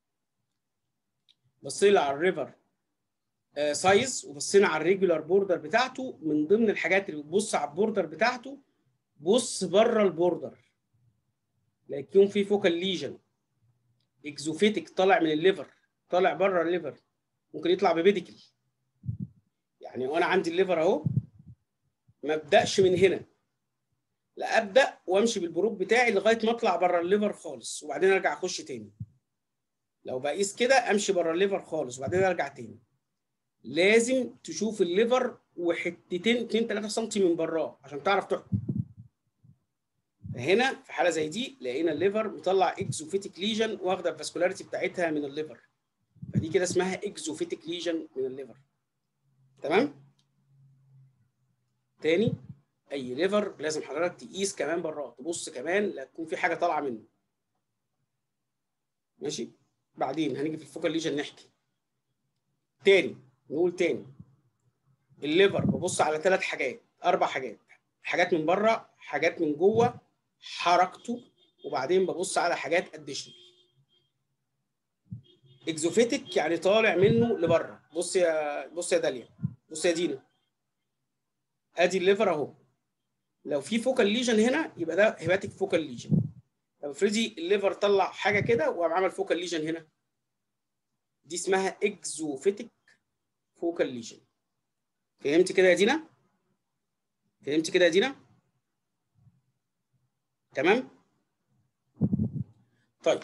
بصينا على الريفر آه سايز وبصينا على الريجولار بوردر بتاعته من ضمن الحاجات اللي بتبص على البوردر بتاعته بص بره البوردر لا يكون في فوكال ليجن اكزوفيتك طالع من الليفر طالع بره الليفر ممكن يطلع ببيديكل يعني وانا عندي الليفر اهو ما ابداش من هنا لا ابدا وامشي بالبروب بتاعي لغايه ما اطلع بره الليفر خالص وبعدين ارجع اخش تاني لو بقيس كده امشي بره الليفر خالص وبعدين ارجع تاني لازم تشوف الليفر وحتتين 2 3 سم من براه عشان تعرف تحكم هنا في حاله زي دي لقينا الليفر مطلع اكزوفيتيك ليجن واخده الفاسكولاريتي بتاعتها من الليفر فدي كده اسمها اكزوفيتيك ليجن من الليفر تمام تاني اي ليفر لازم حضرتك تقيس كمان براه تبص كمان لا تكون في حاجه طالعه منه ماشي بعدين هنيجي في الفوكال ليجن نحكي تاني نقول تاني الليفر ببص على ثلاث حاجات اربع حاجات حاجات من بره حاجات من جوه حركته وبعدين ببص على حاجات اديشنال اكزوفيتك يعني طالع منه لبره بص يا بص يا داليا بص يا دينا ادي الليفر اهو لو في فوكال ليجن هنا يبقى ده هيباتيك فوكال ليجن طب افرضي الليفر طلع حاجه كده وقام عمل فوكال ليجن هنا دي اسمها اكزوفيتك فوكال ليجن فهمت كده يا دينا فهمت كده يا دينا تمام طيب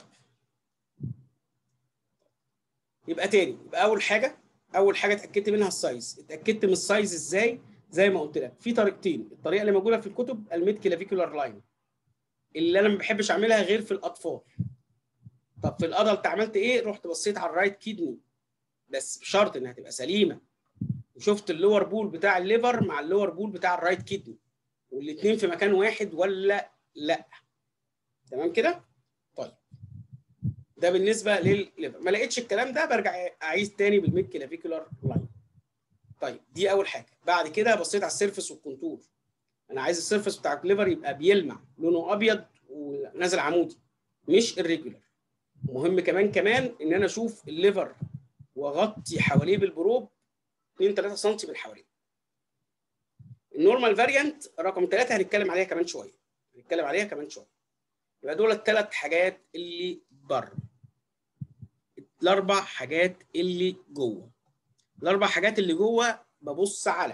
يبقى تاني يبقى اول حاجه اول حاجه اتاكدت منها السايز اتاكدت من السايز ازاي زي ما قلت لك في طريقتين الطريقه اللي موجوده في الكتب الميد كلافيكولار لاين اللي انا ما بحبش اعملها غير في الاطفال طب في الادلت عملت ايه رحت بصيت على الرايت كيدني بس بشرط انها تبقى سليمه وشفت اللور بول بتاع الليفر مع اللور بول بتاع الرايت كيدني والاثنين في مكان واحد ولا لا تمام كده طيب ده بالنسبه للليفر ما لقيتش الكلام ده برجع اعيد تاني بالميد كلافيكولار لاين طيب دي اول حاجه بعد كده بصيت على السيرفس والكونتور انا عايز السيرفس بتاع الليفر يبقى بيلمع لونه ابيض ونازل عمودي مش الريجولار مهم كمان كمان ان انا اشوف الليفر واغطي حواليه بالبروب 2 3 سم من حواليه النورمال فاريانت رقم ثلاثة هنتكلم عليها كمان شويه هنتكلم عليها كمان شويه يبقى دول الثلاث حاجات اللي بره الاربع حاجات اللي جوه الاربع حاجات اللي جوه ببص على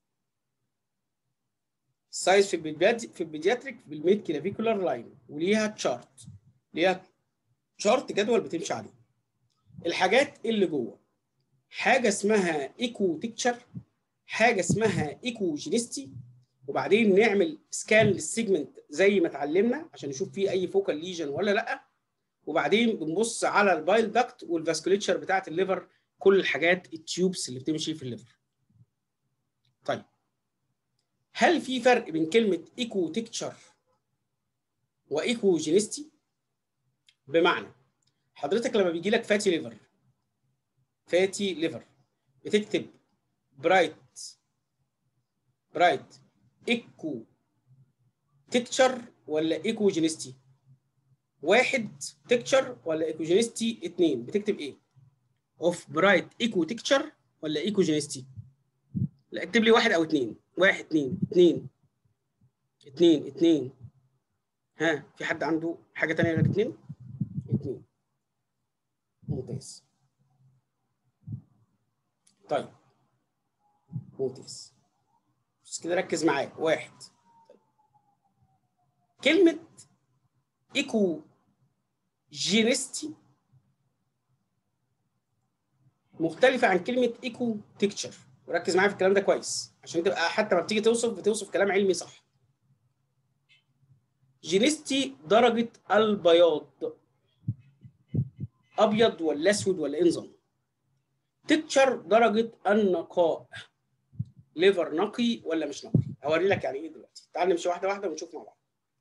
سايز في البيدياتريك في البيدياتريك بالميد كلافيكولار لاين وليها تشارت ليها تشارت جدول بتمشي عليه الحاجات اللي جوه حاجه اسمها ايكو تكتشر حاجه اسمها ايكو جينيستي وبعدين نعمل سكان للسيجمنت زي ما اتعلمنا عشان نشوف فيه اي فوكال ليجن ولا لا وبعدين بنبص على البايل داكت والفاسكوليتشر بتاعه الليفر كل الحاجات التيوبس اللي بتمشي في الليفر طيب هل في فرق بين كلمه ايكو تكتشر وايكو جينيستي بمعنى حضرتك لما بيجي لك فاتي ليفر فاتي ليفر بتكتب برايت برايت ايكو تكتشر ولا ايكو جينيستي واحد تكتشر ولا ايكو جينيستي اتنين بتكتب ايه اوف برايت ايكو تكتشر ولا ايكو جينيستي لا اكتب لي واحد او اتنين واحد اتنين اتنين اتنين اتنين ها في حد عنده حاجة تانية غير اتنين اتنين ممتاز طيب ممتاز بس كده ركز معايا واحد كلمة ايكو جينيستي مختلفة عن كلمة ايكو تكتشر وركز معايا في الكلام ده كويس عشان تبقى حتى ما بتيجي توصف بتوصف كلام علمي صح جينيستي درجة البياض أبيض ولا أسود ولا إيه نظام تكتشر درجة النقاء ليفر نقي ولا مش نقي هوري لك يعني ايه دلوقتي تعال نمشي واحده واحده ونشوف مع بعض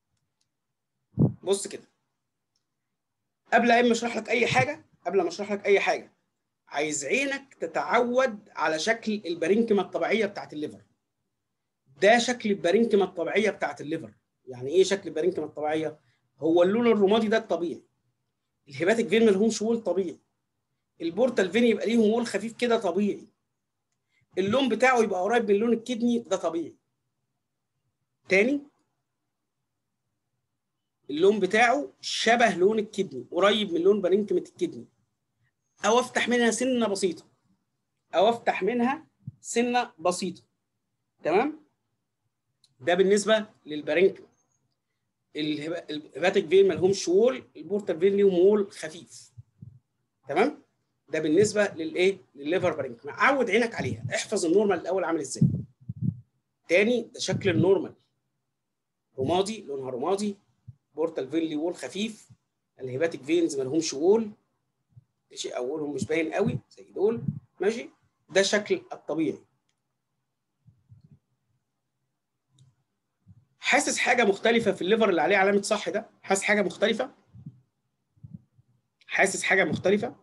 بص كده قبل ما اشرح لك اي حاجه قبل ما اشرح لك اي حاجه عايز عينك تتعود على شكل البرينكما الطبيعيه بتاعت الليفر ده شكل البارينكما الطبيعيه بتاعت الليفر يعني ايه شكل البارينكما الطبيعيه هو اللون الرمادي ده الطبيعي الهيباتيك فين ملهمش وول طبيعي البورتال فين يبقى ليهم وول خفيف كده طبيعي اللون بتاعه يبقى قريب من لون الكدني ده طبيعي تاني اللون بتاعه شبه لون الكدني قريب من لون بارينكمة الكدني او افتح منها سنه بسيطه او افتح منها سنه بسيطه تمام ده بالنسبه للبارينكما الهيباتيك فين مالهمش وول البورتال فين ليهم وول خفيف تمام ده بالنسبه للايه للليفر بارينكما عود عينك عليها احفظ النورمال الاول عامل ازاي تاني ده شكل النورمال رمادي لونها رمادي بورتال فين ليه وول خفيف الهيباتيك فينز مالهمش وول ماشي اولهم مش باين قوي زي دول ماشي ده شكل الطبيعي حاسس حاجه مختلفه في الليفر اللي عليه علامه صح ده حاسس حاجه مختلفه حاسس حاجه مختلفه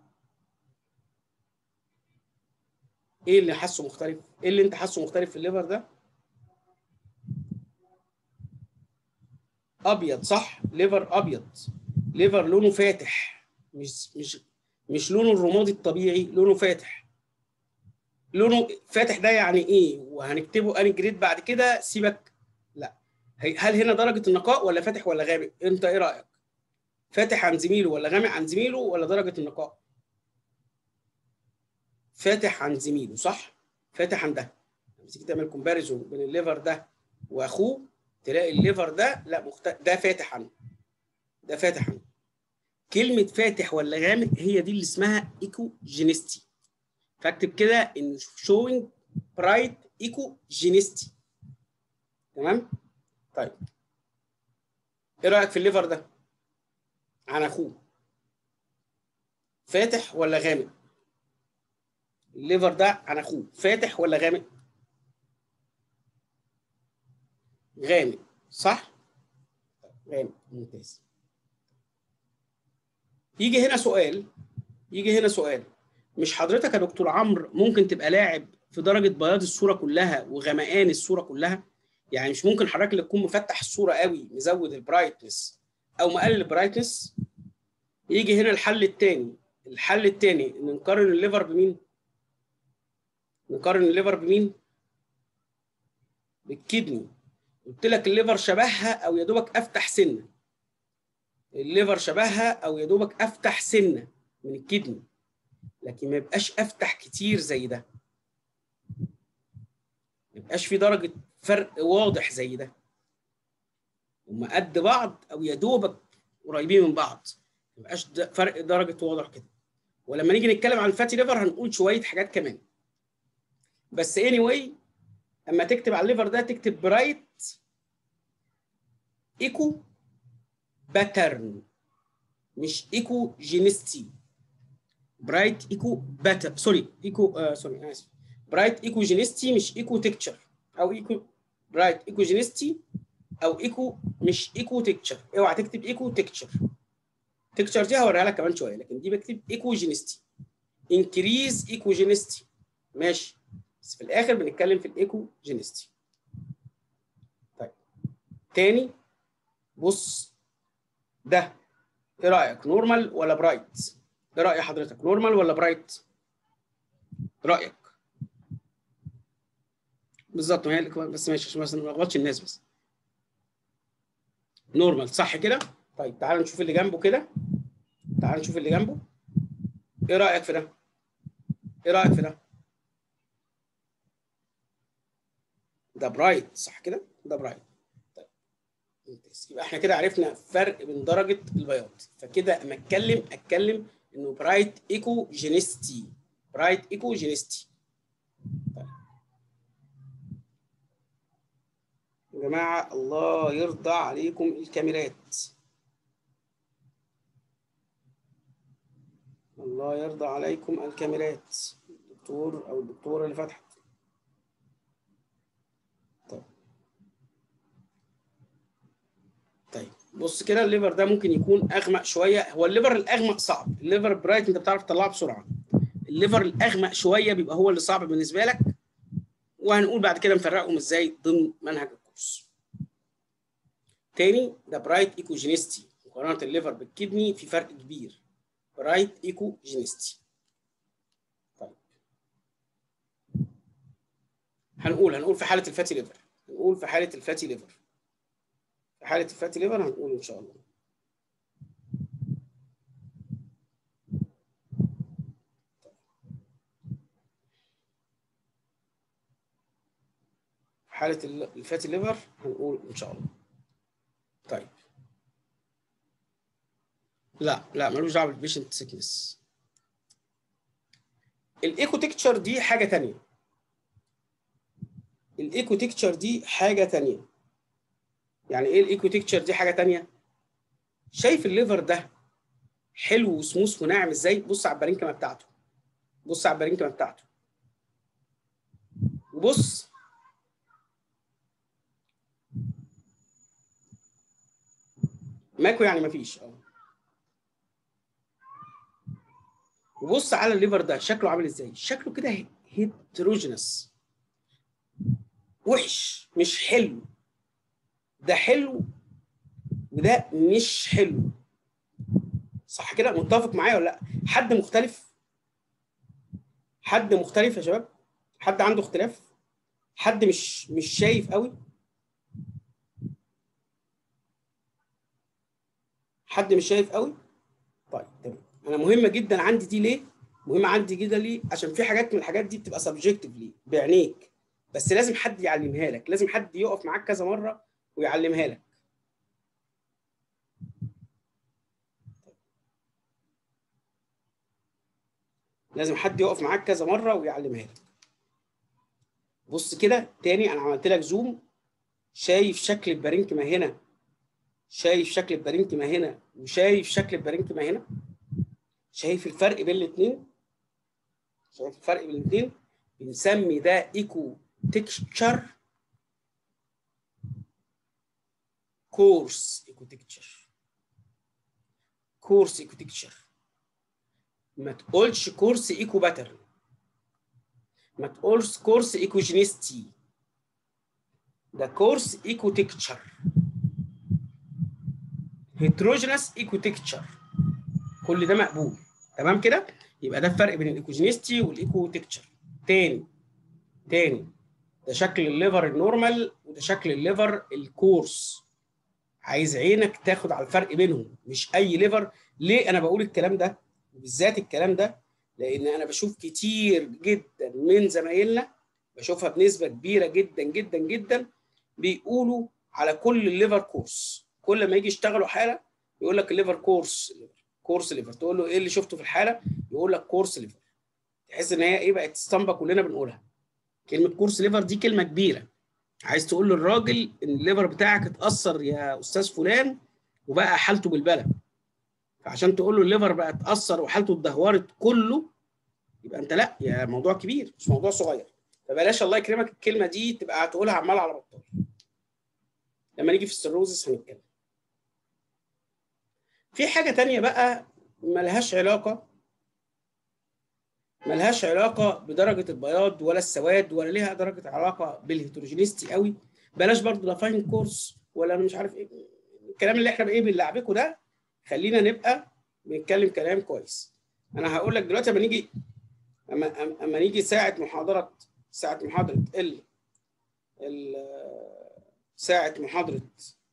ايه اللي حاسه مختلف ايه اللي انت حاسه مختلف في الليفر ده ابيض صح ليفر ابيض ليفر لونه فاتح مش مش مش لونه الرمادي الطبيعي لونه فاتح لونه فاتح ده يعني ايه وهنكتبه اني جريد بعد كده سيبك لا هل هنا درجه النقاء ولا فاتح ولا غامق انت ايه رايك فاتح عن زميله ولا غامق عن زميله ولا درجه النقاء فاتح عن زميله صح فاتح عن ده لما تيجي تعمل كومباريزون بين الليفر ده واخوه تلاقي الليفر ده لا مخت... ده فاتح عنه ده فاتح عنه كلمة فاتح ولا غامق هي دي اللي اسمها ايكو جينيستي فاكتب كده ان شوينج برايت ايكو جينيستي تمام طيب ايه رايك في الليفر ده عن اخوه فاتح ولا غامق الليفر ده عن اخوه فاتح ولا غامق غامق صح غامق ممتاز يجي هنا سؤال يجي هنا سؤال مش حضرتك يا دكتور عمرو ممكن تبقى لاعب في درجه بياض الصوره كلها وغمقان الصوره كلها يعني مش ممكن حضرتك اللي تكون مفتح الصوره قوي مزود البرايتنس او مقلل البرايتنس يجي هنا الحل الثاني الحل الثاني ان نقارن الليفر بمين نقارن الليفر بمين بالكدني قلت لك الليفر شبهها او يا دوبك افتح سنه الليفر شبهها او يا دوبك افتح سنه من الكدني لكن ما يبقاش افتح كتير زي ده ما يبقاش في درجه فرق واضح زي ده هما قد بعض او يا دوبك قريبين من بعض ما يبقاش فرق درجه واضح كده ولما نيجي نتكلم عن الفاتي ليفر هنقول شويه حاجات كمان بس اني anyway اما تكتب على الليفر ده تكتب برايت ايكو باترن مش ايكو جينيستي برايت ايكو باتر سوري ايكو آه سوري انا اسف برايت ايكو جينيستي مش ايكو تكتشر او ايكو برايت ايكو جينيستي او ايكو مش ايكو تكتشر اوعى تكتب ايكو تكتشر تكتشر دي هوريها لك كمان شويه لكن دي بكتب ايكو جينيستي انكريز ايكو جينيستي ماشي بس في الاخر بنتكلم في الايكو جينيستي طيب تاني بص ده ايه رايك نورمال ولا برايت ايه راي حضرتك نورمال ولا برايت رايك بالظبط ما هي بس ماشي عشان بس ما نغلطش الناس بس نورمال صح كده طيب تعال نشوف اللي جنبه كده تعال نشوف اللي جنبه ايه رايك في ده ايه رايك في ده ده برايت صح كده ده برايت طيب ممتاز يبقى احنا كده عرفنا فرق بين درجه البياض فكده اما اتكلم اتكلم انه برايت ايكو جينيستي برايت ايكو جينيستي طيب. يا جماعه الله يرضى عليكم الكاميرات الله يرضى عليكم الكاميرات الدكتور او الدكتوره اللي فتحت طيب بص كده الليفر ده ممكن يكون اغمق شويه هو الليفر الاغمق صعب الليفر برايت انت بتعرف تطلعه بسرعه الليفر الاغمق شويه بيبقى هو اللي صعب بالنسبه لك وهنقول بعد كده نفرقهم ازاي ضمن منهج الكورس تاني ده برايت ايكوجينيستي مقارنه الليفر بالكدني في فرق كبير برايت ايكوجينيستي طيب هنقول هنقول في حاله الفاتي ليفر هنقول في حاله الفاتي ليفر في حاله الفاتي ليفر هنقول ان شاء الله في حاله الفاتي ليفر هنقول ان شاء الله طيب لا لا ملوش دعوه بالبيشنت سيكنس الايكو تكتشر دي حاجه ثانيه الايكو تكتشر دي حاجه ثانيه يعني ايه الايكو تكتشر دي حاجه ثانيه شايف الليفر ده حلو وسموث وناعم ازاي بص على البارينكما بتاعته بص على البارينكما بتاعته وبص ماكو يعني مفيش اه وبص على الليفر ده شكله عامل ازاي شكله كده هيتروجينس وحش مش حلو ده حلو وده مش حلو صح كده متفق معايا ولا لا حد مختلف حد مختلف يا شباب حد عنده اختلاف حد مش مش شايف قوي حد مش شايف قوي طيب تمام انا مهمه جدا عندي دي ليه مهمه عندي جدا ليه عشان في حاجات من الحاجات دي بتبقى سبجكتيفلي بعينيك بس لازم حد يعلمها لك لازم حد يقف معاك كذا مره ويعلمها لك لازم حد يقف معاك كذا مره ويعلمها لك بص كده تاني انا عملت لك زوم شايف شكل البارينكما هنا شايف شكل البارينكما هنا وشايف شكل البارينكما هنا شايف الفرق بين الاثنين شايف الفرق بين الاثنين بنسمي ده ايكو تكتشر كورس ايكو تكتشر كورس ايكو تكتشر ما تقولش كورس ايكو باترن ما تقولش كورس ايكو جينيستي ده كورس ايكو تكتشر هيتروجينس ايكو تكتشر كل ده مقبول تمام كده يبقى ده الفرق بين الايكوجينيستي والايكو تكتشر تاني تاني ده شكل الليفر النورمال وده شكل الليفر الكورس عايز عينك تاخد على الفرق بينهم مش اي ليفر ليه انا بقول الكلام ده وبالذات الكلام ده لان انا بشوف كتير جدا من زمايلنا بشوفها بنسبه كبيره جدا جدا جدا بيقولوا على كل الليفر كورس كل ما يجي يشتغلوا حاله يقول لك الليفر كورس كورس ليفر تقول له ايه اللي شفته في الحاله يقول لك كورس ليفر تحس ان هي ايه بقت اسطمبه كلنا بنقولها كلمه كورس ليفر دي كلمه كبيره عايز تقول للراجل ان الليفر بتاعك اتاثر يا استاذ فلان وبقى حالته بالبلد فعشان تقول له الليفر بقى اتاثر وحالته اتدهورت كله يبقى انت لا يا موضوع كبير مش موضوع صغير فبلاش الله يكرمك الكلمه دي تبقى هتقولها عمال على بطال لما نيجي في السيروزس هنتكلم في حاجه تانية بقى ملهاش علاقه ملهاش علاقه بدرجه البياض ولا السواد ولا ليها درجه علاقه بالهيتروجينيستي قوي بلاش برضو لا فاين كورس ولا انا مش عارف ايه الكلام اللي احنا بايه بنلعبكم ده خلينا نبقى بنتكلم كلام كويس انا هقول لك دلوقتي اما نيجي اما اما نيجي ساعه محاضره ساعه محاضره ال ال ساعه محاضره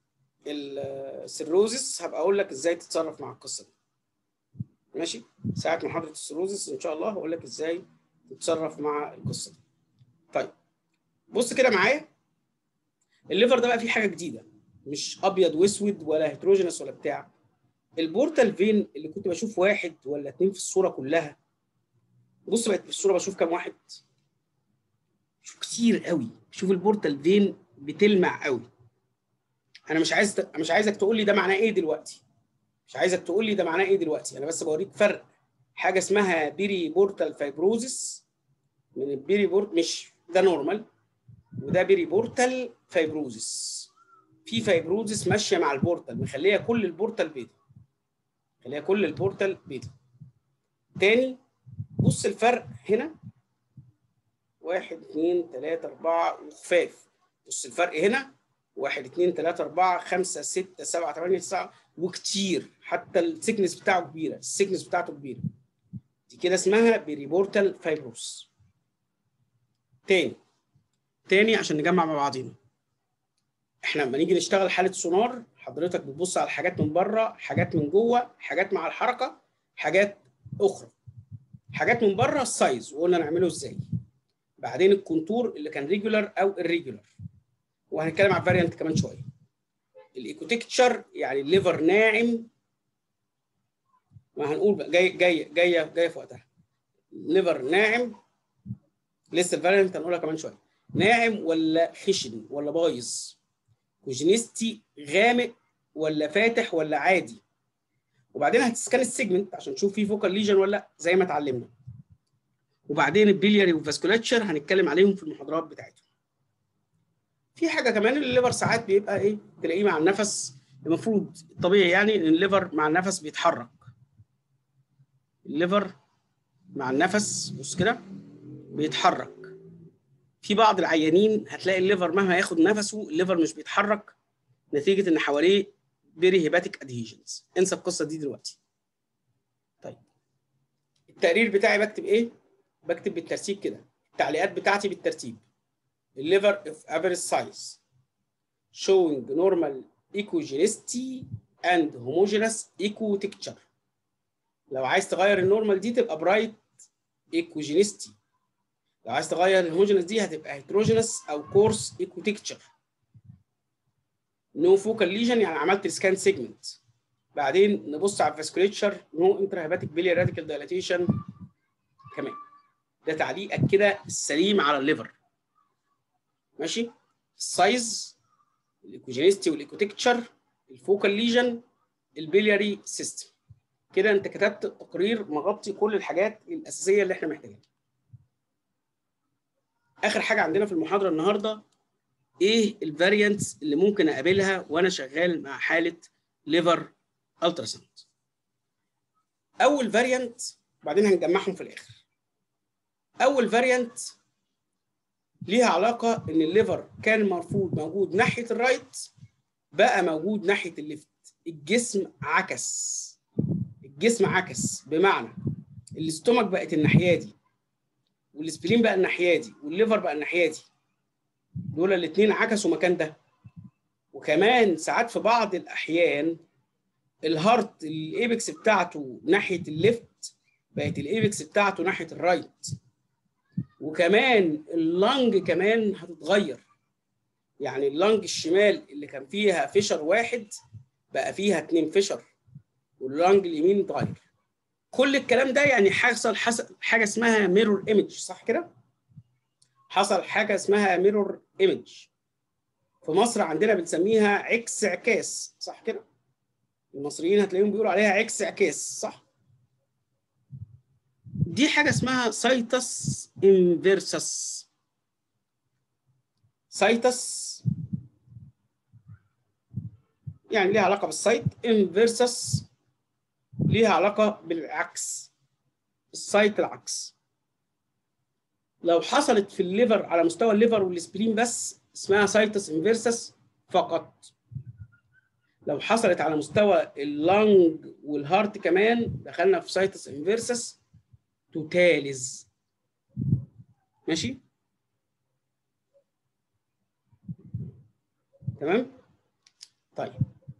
السيروزس هبقى اقول لك ازاي تتصرف مع القصه دي ماشي ساعه محاضره السيروزس ان شاء الله هقول لك ازاي تتصرف مع القصه دي طيب بص كده معايا الليفر ده بقى فيه حاجه جديده مش ابيض واسود ولا هيتروجينس ولا بتاع البورتال فين اللي كنت بشوف واحد ولا اتنين في الصوره كلها بص بقت في الصوره بشوف كام واحد بشوف كتير قوي بشوف البورتال فين بتلمع قوي انا مش عايز مش عايزك تقول لي ده معناه ايه دلوقتي مش عايزك تقول لي ده معناه ايه دلوقتي انا بس بوريك فرق حاجه اسمها بيري بورتال فايبروزس من البيري بورت مش ده نورمال وده بيري بورتال فايبروزس في فايبروزس ماشيه مع البورتال مخليه كل البورتال بيضه مخليه كل البورتال بيضه تاني بص الفرق هنا واحد اثنين ثلاثة أربعة وخفاف بص الفرق هنا واحد اثنين ثلاثة أربعة خمسة ستة سبعة ثمانية تسعة وكتير حتى السكنس بتاعه كبيرة السكنس بتاعته كبيرة دي كده اسمها بريبورتال فايبروس تاني تاني عشان نجمع مع بعضينا احنا لما نيجي نشتغل حالة سونار حضرتك بتبص على حاجات من بره حاجات من جوه حاجات مع الحركة حاجات أخرى حاجات من بره السايز وقلنا نعمله ازاي بعدين الكونتور اللي كان ريجولار او الريجولار وهنتكلم على الفاريانت كمان شويه الايكوتكتشر يعني الليفر ناعم ما هنقول بقى جاي جايه جايه جايه في وقتها ليفر ناعم لسه الفاريانت هنقولها كمان شويه ناعم ولا خشن ولا بايظ كوجينيستي غامق ولا فاتح ولا عادي وبعدين هتسكان السيجمنت عشان تشوف فيه فوكال ليجن ولا لا زي ما اتعلمنا وبعدين البلياري والفاسكولاتشر هنتكلم عليهم في المحاضرات بتاعتهم في حاجه كمان الليفر ساعات بيبقى ايه تلاقيه مع النفس المفروض الطبيعي يعني ان الليفر مع النفس بيتحرك الليفر مع النفس بص كده بيتحرك في بعض العيانين هتلاقي الليفر مهما ياخد نفسه الليفر مش بيتحرك نتيجه ان حواليه بيري هيباتيك ادهيجنز انسى القصه دي دلوقتي طيب التقرير بتاعي بكتب ايه بكتب بالترتيب كده التعليقات بتاعتي بالترتيب الليفر of average size showing normal echogenicity and homogeneous echo texture لو عايز تغير النورمال دي تبقى برايت echogenicity لو عايز تغير الهوموجينس دي هتبقى heterogeneous او coarse echo texture نو فوكال ليجن يعني عملت سكان سيجمنت بعدين نبص على الفاسكوليتشر نو انترا هيباتيك بيلي راديكال دايلاتيشن كمان ده تعليقك كده السليم على الليفر ماشي السايز الايكوجينيستي والايكوتكتشر الفوكال ليجن البيلياري سيستم كده انت كتبت تقرير مغطي كل الحاجات الاساسيه اللي احنا محتاجينها اخر حاجه عندنا في المحاضره النهارده ايه الفاريانتس اللي ممكن اقابلها وانا شغال مع حاله ليفر التراساوند اول فاريانت بعدين هنجمعهم في الاخر اول فاريانت ليها علاقه ان الليفر كان المفروض موجود ناحيه الرايت بقى موجود ناحيه الليفت الجسم عكس الجسم عكس بمعنى الاستومك بقت الناحيه دي والسبلين بقى الناحيه دي والليفر بقى الناحيه دي دول الاثنين عكسوا مكان ده وكمان ساعات في بعض الاحيان الهارت الايبكس بتاعته ناحيه الليفت بقت الايبكس بتاعته ناحيه الرايت وكمان اللنج كمان هتتغير يعني اللنج الشمال اللي كان فيها فيشر واحد بقى فيها اتنين فيشر واللنج اليمين اتغير كل الكلام ده يعني حصل حاجه اسمها ميرور ايمج صح كده حصل حاجه اسمها ميرور ايمج في مصر عندنا بنسميها عكس عكاس صح كده المصريين هتلاقيهم بيقولوا عليها عكس عكاس صح دي حاجه اسمها سايتس انفيرسس سايتس يعني ليها علاقه بالسايت انفيرسس ليها علاقه بالعكس السايت العكس لو حصلت في الليفر على مستوى الليفر والسبلين بس اسمها سايتس انفيرسس فقط لو حصلت على مستوى اللنج والهارت كمان دخلنا في سايتس انفيرسس توتاليز ماشي تمام طيب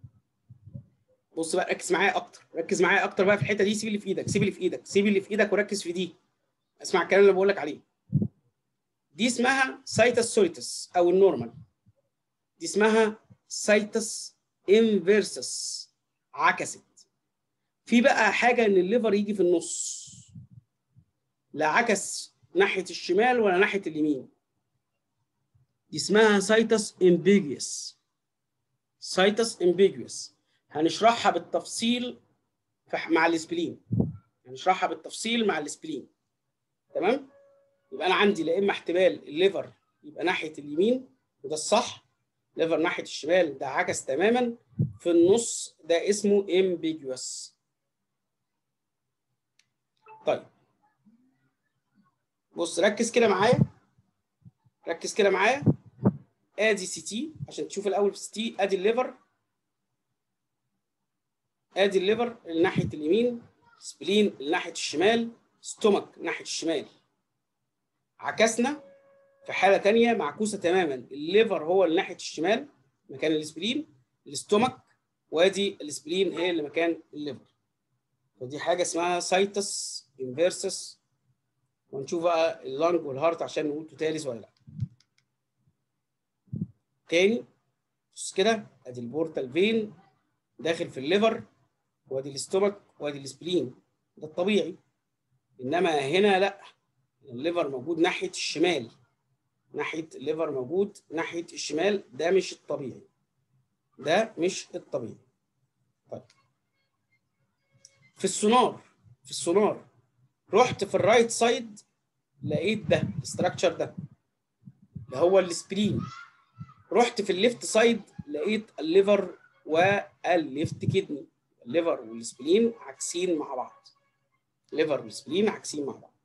بص بقى ركز معايا اكتر ركز معايا اكتر بقى في الحته دي سيب اللي في ايدك سيب اللي في ايدك سيب اللي في ايدك وركز في دي اسمع الكلام اللي بقول لك عليه دي اسمها سايتس سوليتس او النورمال دي اسمها سايتس انفيرسس عكست في بقى حاجه ان الليفر يجي في النص لا عكس ناحيه الشمال ولا ناحيه اليمين دي اسمها سايتس امبيجيوس سايتس امبيجيوس هنشرحها بالتفصيل مع الاسبلين هنشرحها بالتفصيل مع الاسبلين تمام يبقى انا عندي لا اما احتمال الليفر يبقى ناحيه اليمين وده الصح ليفر ناحيه الشمال ده عكس تماما في النص ده اسمه ambiguous طيب بص ركز كده معايا ركز كده معايا ادي سي تي عشان تشوف الاول في سي تي ادي الليفر ادي الليفر ناحيه اليمين سبلين ناحيه الشمال ستومك ناحيه الشمال عكسنا في حاله ثانيه معكوسه تماما الليفر هو اللي ناحيه الشمال مكان السبلين الاستومك وادي السبلين هي اللي مكان الليفر ودي حاجه اسمها سايتس انفيرسس ونشوف بقى اللنج والهارت عشان نقول توتاليز ولا لا تاني بص كده ادي البورتال فين داخل في الليفر وادي الاستومك وادي السبلين ده الطبيعي انما هنا لا الليفر موجود ناحيه الشمال ناحيه الليفر موجود ناحيه الشمال ده مش الطبيعي ده مش الطبيعي طيب في السونار في السونار رحت في الرايت سايد لقيت ده الاستراكشر ده اللي هو السبرين رحت في الليفت سايد لقيت الليفر والليفت كدني الليفر والسبلين عاكسين مع بعض الليفر والسبلين عاكسين مع بعض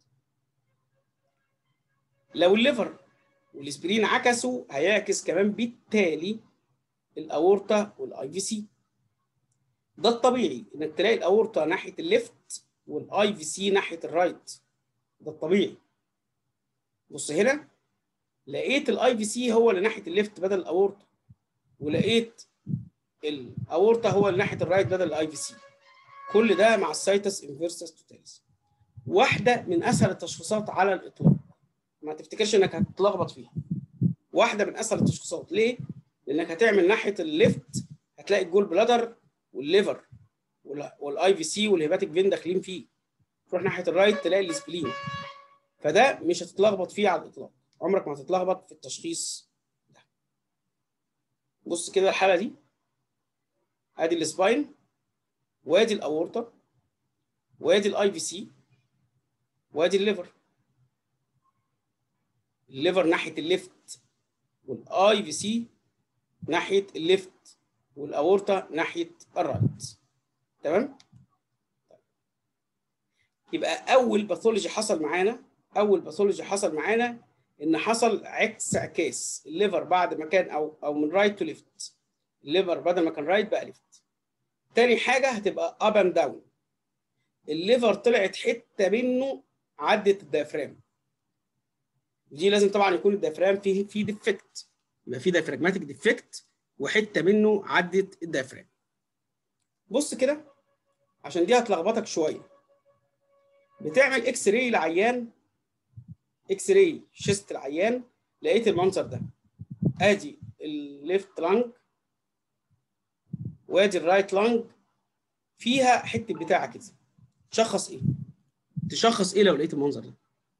لو الليفر والسبرين عكسوا هيعكس كمان بالتالي الاورطه والاي في سي ده الطبيعي انك تلاقي الاورطه ناحيه الليفت والاي في سي ناحيه الرايت ده الطبيعي بص هنا لقيت الاي في سي هو اللي ناحيه الليفت بدل الاورطه ولقيت الاورطه هو اللي ناحيه الرايت بدل الاي في سي كل ده مع السايتس انفيرسس توتاليس واحده من اسهل التشخيصات على الاطلاق ما تفتكرش انك هتتلخبط فيها واحده من اسهل التشخيصات ليه لانك هتعمل ناحيه الليفت هتلاقي الجول بلادر والليفر والاي في سي والهيباتيك فين داخلين فيه تروح ناحيه الرايت تلاقي السبلين فده مش هتتلخبط فيه على الاطلاق عمرك ما هتتلخبط في التشخيص ده بص كده الحاله دي ادي السباين وادي الاورطه وادي الاي في سي وادي الليفر الليفر ناحيه الليفت والاي في سي ناحيه الليفت والاورطه ناحيه الرايت تمام يبقى اول باثولوجي حصل معانا اول باثولوجي حصل معانا ان حصل عكس عكاس الليفر بعد ما كان او او من رايت تو ليفت الليفر بدل ما كان رايت بقى ليفت تاني حاجه هتبقى اب اند داون الليفر طلعت حته منه عدت الديافرام دي لازم طبعا يكون الديافرام فيه فيه ديفكت يبقى فيه ديافراجماتيك ديفكت وحته منه عدت الديافرام بص كده عشان دي هتلخبطك شويه بتعمل اكس راي لعيان اكس راي شيست العيان لقيت المنظر ده ادي الليفت لانج وادي الرايت لانج فيها حته بتاعه كده تشخص ايه تشخص ايه لو لقيت المنظر ده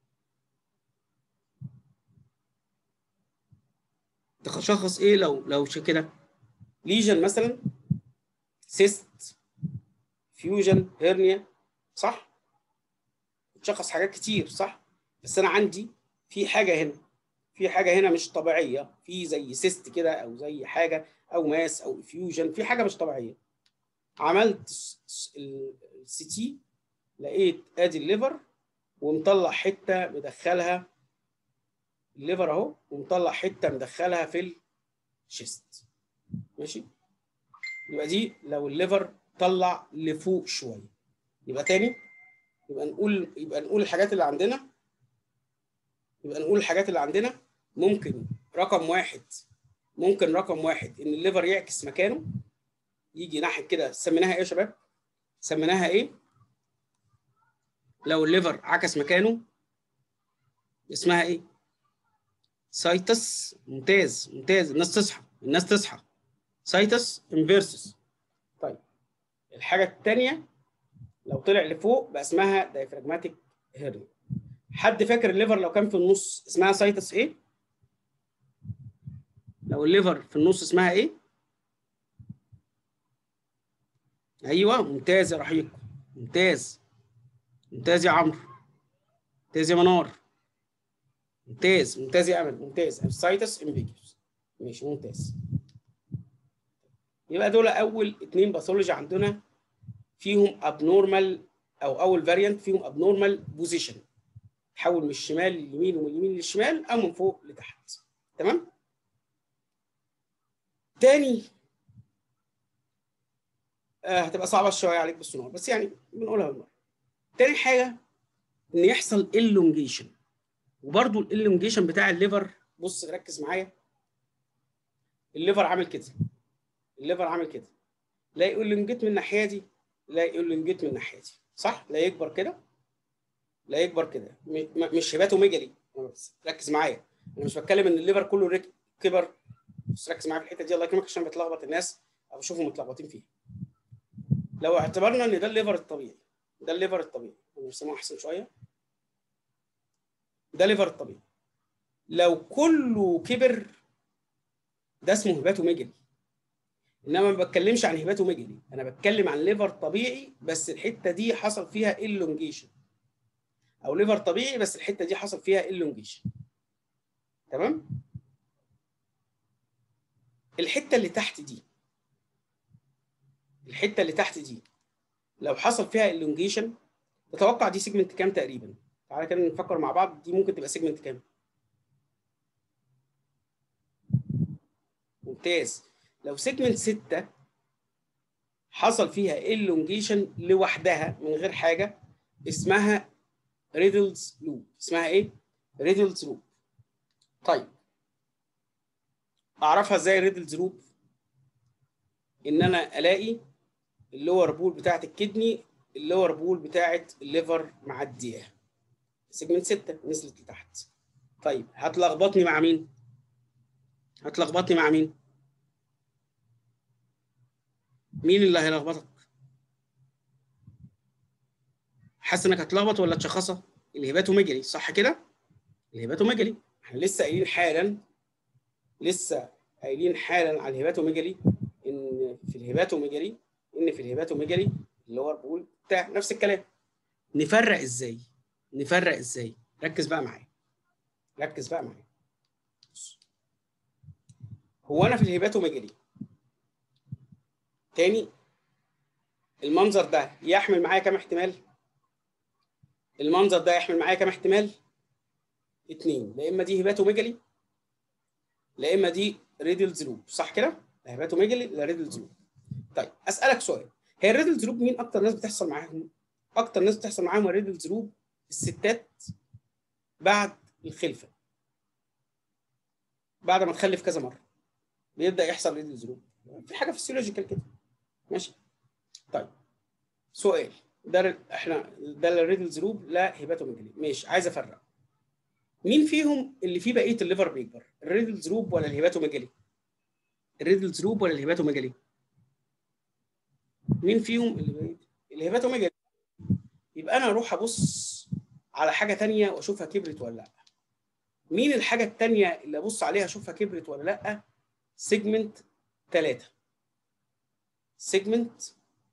تشخص ايه لو لو كده ليجن مثلا سيست فيوجن هيرنيا صح تشخص حاجات كتير صح بس انا عندي في حاجه هنا في حاجه هنا مش طبيعيه في زي سيست كده او زي حاجه او ماس او فيوجن في حاجه مش طبيعيه عملت السي تي لقيت ادي الليفر ومطلع حته مدخلها الليفر اهو ومطلع حته مدخلها في الشيست ماشي يبقى دي لو الليفر طلع لفوق شويه يبقى تاني يبقى نقول يبقى نقول الحاجات اللي عندنا يبقى نقول الحاجات اللي عندنا ممكن رقم واحد ممكن رقم واحد ان الليفر يعكس مكانه يجي ناحيه كده سميناها ايه يا شباب؟ سميناها ايه؟ لو الليفر عكس مكانه اسمها ايه؟ سايتس ممتاز ممتاز الناس تصحى الناس تصحى سايتس انفيرسس طيب الحاجه الثانيه لو طلع لفوق بقى اسمها دايفراجماتيك هيرنيا حد فاكر الليفر لو كان في النص اسمها سايتس ايه لو الليفر في النص اسمها ايه ايوه ممتاز يا رحيق ممتاز ممتاز يا عمرو ممتاز يا منار ممتاز ممتاز يا امل ممتاز سايتس امبيجيوس ماشي ممتاز يبقى دول اول اتنين باثولوجي عندنا فيهم ابنورمال او اول فاريانت فيهم ابنورمال بوزيشن تحول من الشمال لليمين ومن اليمين للشمال او من فوق لتحت تمام تاني آه هتبقى صعبه شويه عليك بالسونار بس يعني بنقولها بالمره تاني حاجه ان يحصل elongation وبرده الالونجيشن بتاع الليفر بص ركز معايا الليفر عامل كده الليفر عامل كده لا يقولنجيت من الناحيه دي لا يقولنجيت من الناحيه دي صح لا يكبر كده لا يكبر كده مش هيباتوميجالي بس ركز معايا انا مش بتكلم ان الليفر كله رك... كبر بس ركز معايا في الحته دي الله يكرمك عشان بتلخبط الناس او بشوفهم متلخبطين فيها لو اعتبرنا ان ده الليفر الطبيعي ده الليفر الطبيعي نرسمه احسن شويه ده ليفر الطبيعي لو كله كبر ده اسمه هيباتوميجالي انما ما بتكلمش عن هيباتوميجالي انا بتكلم عن ليفر طبيعي بس الحته دي حصل فيها الونجيشن او ليفر طبيعي بس الحته دي حصل فيها الونجيشن تمام الحته اللي تحت دي الحته اللي تحت دي لو حصل فيها الونجيشن تتوقع دي سيجمنت كام تقريبا تعالى كده نفكر مع بعض دي ممكن تبقى سيجمنت كام ممتاز لو سيجمنت 6 حصل فيها elongation لوحدها من غير حاجه اسمها ريدلز لوب اسمها ايه ريدلز لوب طيب اعرفها ازاي ريدلز لوب ان انا الاقي اللور بول بتاعت الكدني اللور بول بتاعت الليفر معدياها سيجمنت 6 نزلت لتحت طيب هتلخبطني مع مين هتلخبطني مع مين مين اللي هيلخبطك حاسس انك هتلخبط ولا تشخصها الهيباتوميجالي صح كده الهيباتوميجالي احنا لسه قايلين حالا لسه قايلين حالا على الهيباتوميجالي ان في الهيباتوميجالي ان في الهيباتوميجالي اللي هو البول بتاع نفس الكلام نفرق ازاي نفرق ازاي ركز بقى معايا ركز بقى معايا هو انا في الهيباتوميجالي تاني المنظر ده يحمل معايا كام احتمال المنظر ده يحمل معايا كام احتمال اتنين لا اما دي هيباتوميجالي لا اما دي ريدلز لوب صح كده لا هيباتوميجالي لا ريدلز لوب طيب اسالك سؤال هي الريدلز لوب مين اكتر ناس بتحصل معاهم اكتر ناس بتحصل معاهم الريدلز لوب الستات بعد الخلفه بعد ما تخلف كذا مره بيبدا يحصل ريدلز لوب في حاجه فيسيولوجيكال كده ماشي طيب سؤال ده احنا ده الريدلز لوب لا هيباتوميجالي ماشي عايز افرق مين فيهم اللي فيه بقيه الليفر بيكبر الريدلز لوب ولا الهيباتوميجالي الريدلز لوب ولا الهيباتوميجالي مين فيهم اللي بقيه الهيباتوميجالي يبقى انا اروح ابص على حاجه ثانيه واشوفها كبرت ولا لا مين الحاجه الثانيه اللي ابص عليها اشوفها كبرت ولا لا سيجمنت 3 سيجمنت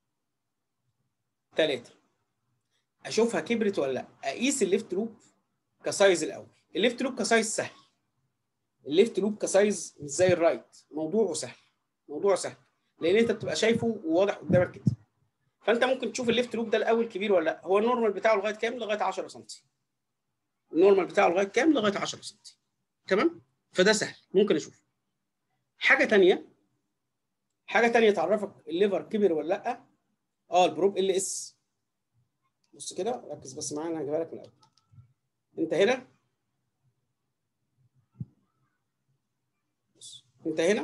3 اشوفها كبرت ولا لا اقيس الليفت لوب كسايز الاول الليفت لوب كسايز سهل الليفت لوب كسايز مش زي الرايت موضوعه سهل موضوعه سهل لان انت بتبقى شايفه وواضح قدامك كده فانت ممكن تشوف الليفت لوب ده الاول كبير ولا لا هو النورمال بتاعه لغايه كام لغايه 10 سم النورمال بتاعه لغايه كام لغايه 10 سم تمام فده سهل ممكن اشوف حاجه ثانيه حاجه ثانيه تعرفك الليفر كبر ولا لا اه البروب ال اس بص كده ركز بس معايا انا هجيبها لك من الاول انت هنا بص انت هنا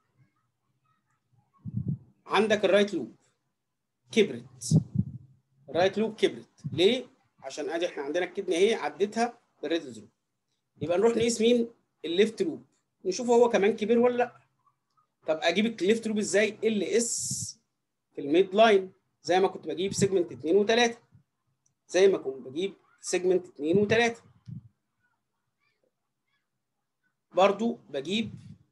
عندك الرايت لوب كبرت الرايت لوب كبرت ليه عشان ادي احنا عندنا الكدنه اهي عديتها بالريد لوب يبقى نروح نقيس مين الليفت لوب نشوف هو كمان كبير ولا لا طب اجيب الليفت لوب ازاي ال اس في الميد لاين زي ما كنت بجيب سيجمنت 2 و3 زي ما كنت بجيب سيجمنت 2 و3 برضو بجيب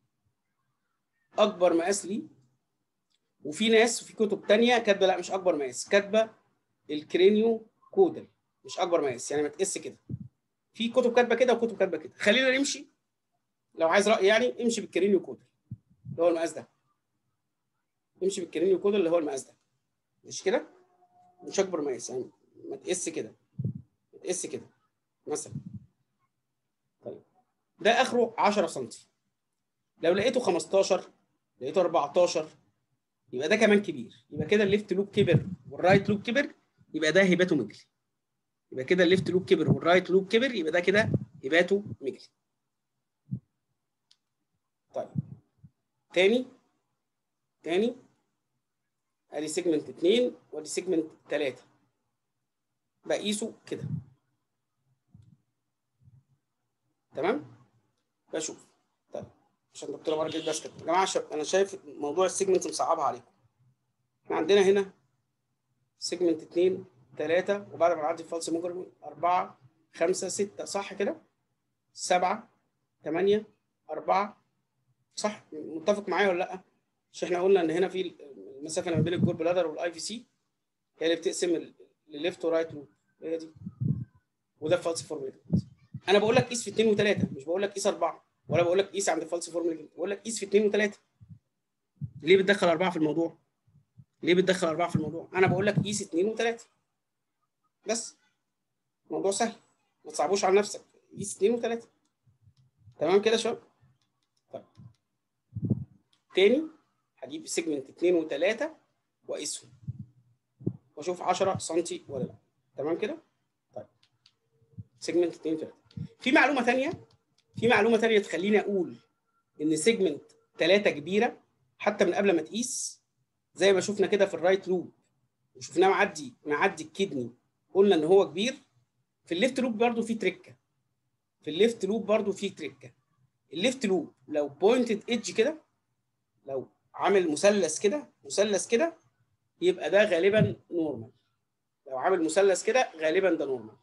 اكبر مقاس لي وفي ناس في كتب تانية كاتبه لا مش اكبر مقاس كاتبه الكرينيو كودل مش اكبر مقاس يعني ما تقيس كده في كتب كاتبه كده وكتب كاتبه كده خلينا نمشي لو عايز راي يعني امشي بالكرينيو كودل اللي هو المقاس ده امشي بالكرينيو كودل اللي هو المقاس ده مش كده مش اكبر مقاس يعني ما تقيس كده ما تقيس كده مثلا طيب ده اخره 10 سم لو لقيته 15 لقيته 14 يبقى ده كمان كبير يبقى كده الليفت لوب كبر والرايت لوب كبر يبقى ده هباته مجلي يبقى كده الليفت لوب كبر والرايت لوب كبر يبقى ده كده هباته مجلي طيب تاني تاني ادي سيجمنت 2 وادي سيجمنت 3 بقيسه كده تمام بشوف طيب عشان دكتوره مرجل بس كده يا جماعه شا... انا شايف موضوع السيجمنت مصعبها عليكم احنا عندنا هنا سيجمنت 2 3 وبعد ما نعدي فالس موجر 4 5 6 صح كده 7 8 4 صح متفق معايا ولا لا مش احنا قلنا ان هنا في المسافه ما بين الجول بلادر والاي في سي هي اللي بتقسم الليفت ورايت لوب هي دي وده فالس فورميلا انا بقول لك قيس في 2 و3 مش بقول لك قيس 4 ولا بقول لك قيس عند فالس فورميلا بقول لك قيس في 2 و3 ليه بتدخل 4 في الموضوع ليه بتدخل 4 في الموضوع انا بقول لك قيس 2 و3 بس الموضوع سهل ما تصعبوش على نفسك قيس 2 و3 تمام كده يا شباب طيب تاني هجيب سيجمنت 2 و3 واقيسهم واشوف 10 سم ولا لا تمام كده طيب سيجمنت 2 3 في معلومه ثانيه في معلومه ثانيه تخليني اقول ان سيجمنت 3 كبيره حتى من قبل ما تقيس زي ما شفنا كده في الرايت لوب وشفناه معدي معدي الكدني قلنا ان هو كبير في الليفت لوب برضو في تريكه في الليفت لوب برضو في تريكه الليفت لوب لو بوينتد ايدج كده لو عامل مثلث كده مثلث كده يبقى ده غالبا نورمال لو عامل مثلث كده غالبا ده نورمال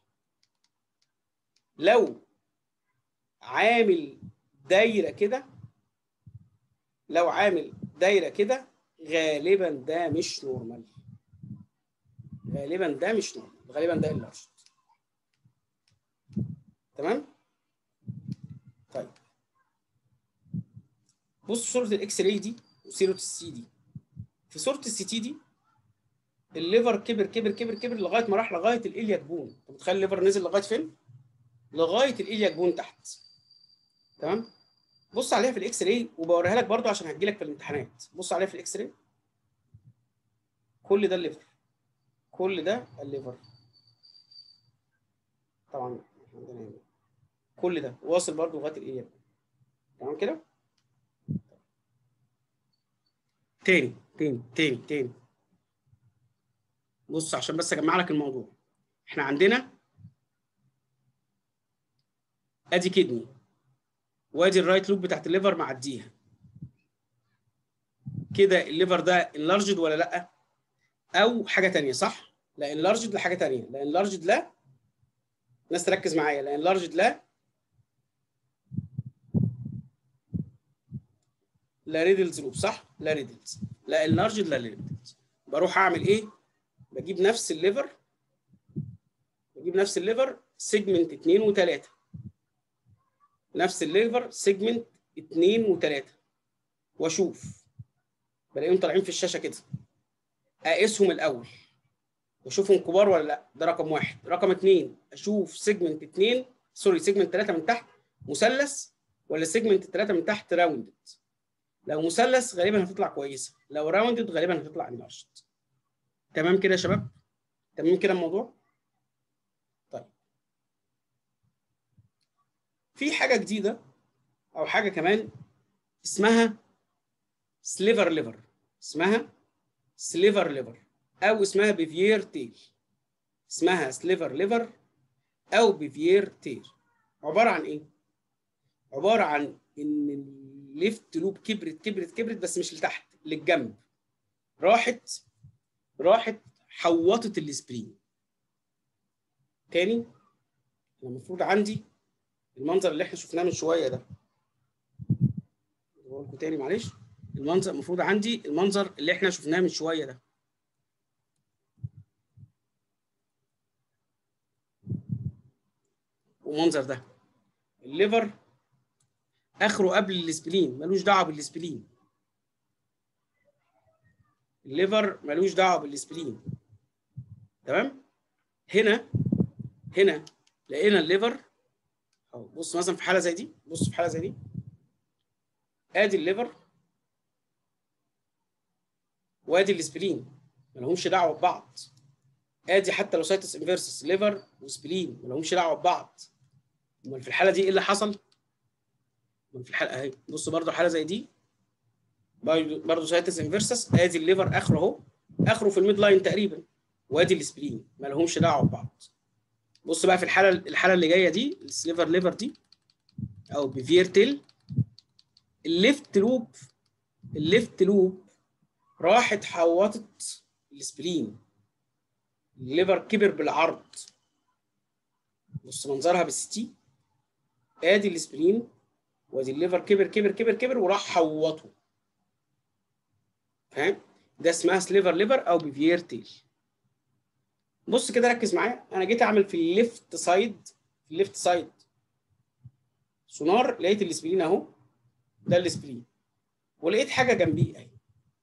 لو عامل دايره كده لو عامل دايره كده غالبا ده مش نورمال غالبا ده مش نورمال غالبا ده اللارج تمام طيب بص صوره الاكس راي دي وصوره السي دي في صوره السي تي دي الليفر كبر كبر كبر كبر لغايه ما راح لغايه الالياك بون انت متخيل الليفر نزل لغايه فين لغايه الالياك بون تحت تمام بص عليها في الاكس راي وبوريها لك برضو عشان هتجي لك في الامتحانات بص عليها في الاكس راي كل ده الليفر كل ده الليفر طبعا عندنا هنا كل ده واصل برضو لغايه الالياك تمام كده تاني تاني تاني تاني بص عشان بس اجمع لك الموضوع احنا عندنا ادي كدني وادي الرايت لوب بتاعت الليفر معديها كده الليفر ده انلارجد ولا لا او حاجه تانية صح لا انلارجد لحاجه تانية لا انلارجد لا الناس تركز معايا لا انلارجد لا لا ريدلز لوب صح لا ريدلز لا انلارجد لا ريدلز بروح اعمل ايه بجيب نفس الليفر بجيب نفس الليفر سيجمنت 2 و3 نفس الليفر سيجمنت 2 و3 واشوف بلاقيهم طالعين في الشاشه كده اقيسهم الاول واشوفهم كبار ولا لا ده رقم واحد رقم اثنين اشوف سيجمنت 2 سوري سيجمنت 3 من تحت مثلث ولا سيجمنت 3 من تحت راوندد لو مثلث غالبا هتطلع كويسه لو راوندد غالبا هتطلع انلارجد تمام كده يا شباب تمام كده الموضوع طيب في حاجه جديده او حاجه كمان اسمها سليفر ليفر اسمها سليفر ليفر او اسمها بيفير تيل اسمها سليفر ليفر او بيفير تيل عباره عن ايه عباره عن ان الليفت لوب كبرت كبرت كبرت بس مش لتحت للجنب راحت راحت حوطت السبرين تاني انا المفروض عندي المنظر اللي احنا شفناه من شويه ده بقول لكم تاني معلش المنظر المفروض عندي المنظر اللي احنا شفناه من شويه ده والمنظر ده الليفر اخره قبل السبلين ملوش دعوه بالسبلين الليفر ملوش دعوه بالسبلين تمام هنا هنا لقينا الليفر اهو بص مثلا في حاله زي دي بص في حاله زي دي ادي الليفر وادي السبلين ما لهمش دعوه ببعض ادي حتى لو سايتس انفيرسس ليفر وسبلين ما لهمش دعوه ببعض امال في الحاله دي ايه اللي حصل؟ امال في الحاله اهي بص برضو حاله زي دي برضو سايتس انفيرسس ادي الليفر اخره اهو اخره في الميد لاين تقريبا وادي السبلين ما لهمش دعوه ببعض بص بقى في الحاله الحاله اللي جايه دي السليفر ليفر دي او بفيرتل الليفت لوب الليفت لوب راحت حوطت السبلين الليفر كبر بالعرض بص منظرها بالستي ادي السبلين وادي الليفر كبر كبر كبر كبر وراح حوطه فاهم ده اسمها سليفر ليفر او بيفير تيل بص كده ركز معايا انا جيت اعمل في الليفت سايد في الليفت سايد سونار لقيت السبلين اهو ده السبلين ولقيت حاجه جنبيه اهي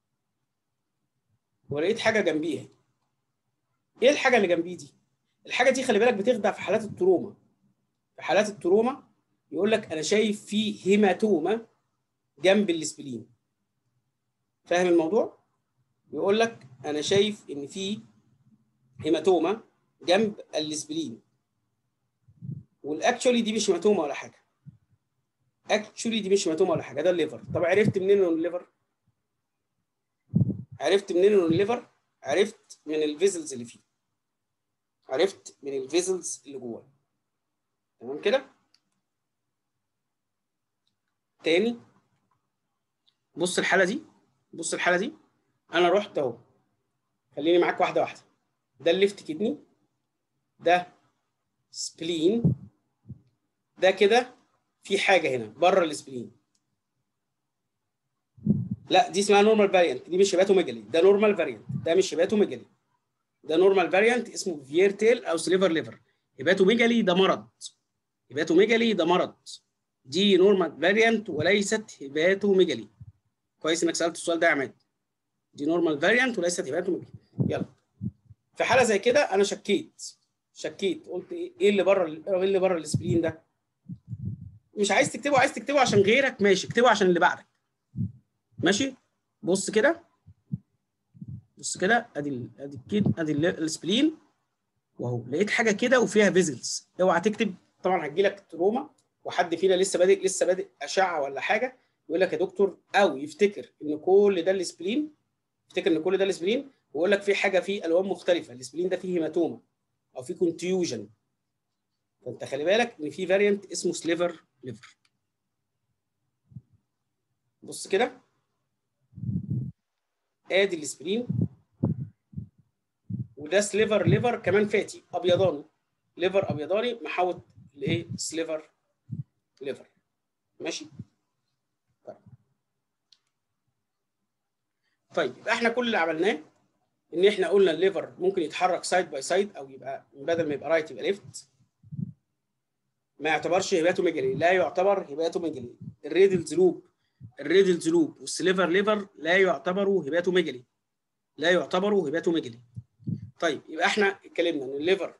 ولقيت حاجه جنبيه اهي ايه الحاجه اللي جنبيه دي الحاجه دي خلي بالك بتخدع في حالات التروما في حالات التروما يقول لك انا شايف في هيماتوما جنب السبلين فاهم الموضوع يقول لك انا شايف ان في هيماتوما جنب السبلين والاكشولي دي مش هيماتوما ولا حاجه اكشولي دي مش هيماتوما ولا حاجه ده الليفر طب عرفت منين انه الليفر عرفت منين انه الليفر عرفت من الفيزلز اللي فيه عرفت من الفيزلز اللي جواه تمام كده تاني بص الحاله دي بص الحاله دي انا رحت اهو خليني معاك واحده واحده ده الليفت كدني ده سبلين ده كده في حاجه هنا بره السبلين لا دي اسمها نورمال فاريانت دي مش هيباتوميجالي ده نورمال فاريانت ده مش هيباتوميجالي ده نورمال فاريانت اسمه فيرتيل او سليفر ليفر هيباتوميجالي ده مرض هيباتوميجالي ده مرض دي نورمال فاريانت وليست هيباتوميجالي كويس انك سالت السؤال ده يا عماد دي نورمال فاريانت وليست هيباتوميجالي يلا في حاله زي كده انا شكيت شكيت قلت ايه اللي بره ايه اللي بره السبلين ده مش عايز تكتبه عايز تكتبه عشان غيرك ماشي اكتبه عشان اللي بعدك ماشي بص كده بص كده ادي ال ادي الكيد ادي السبلين واهو لقيت حاجه كده وفيها فيزلز اوعى تكتب طبعا هتجي لك تروما وحد فينا لسه بادئ لسه بادئ اشعه ولا حاجه يقول لك يا دكتور او يفتكر ان كل ده السبلين يفتكر ان كل ده السبلين ويقول لك في حاجه فيه الوان مختلفه السبلين ده فيه هيماتوما او فيه كونتيوجن فانت خلي بالك ان في فاريانت اسمه سليفر ليفر بص كده ادي السبرين وده سليفر ليفر كمان فاتي ابيضاني ليفر ابيضاني محوط لايه سليفر ليفر ماشي طيب طيب يبقى احنا كل اللي عملناه ان احنا قلنا الليفر ممكن يتحرك سايد باي سايد او يبقى بدل ما يبقى رايت يبقى ليفت ما يعتبرش هيباتوميجالي لا يعتبر هيباتوميجالي الريدلز لوب الريدلز لوب والسليفر ليفر لا يعتبروا هيباتوميجالي لا يعتبروا هيباتوميجالي طيب يبقى احنا اتكلمنا ان الليفر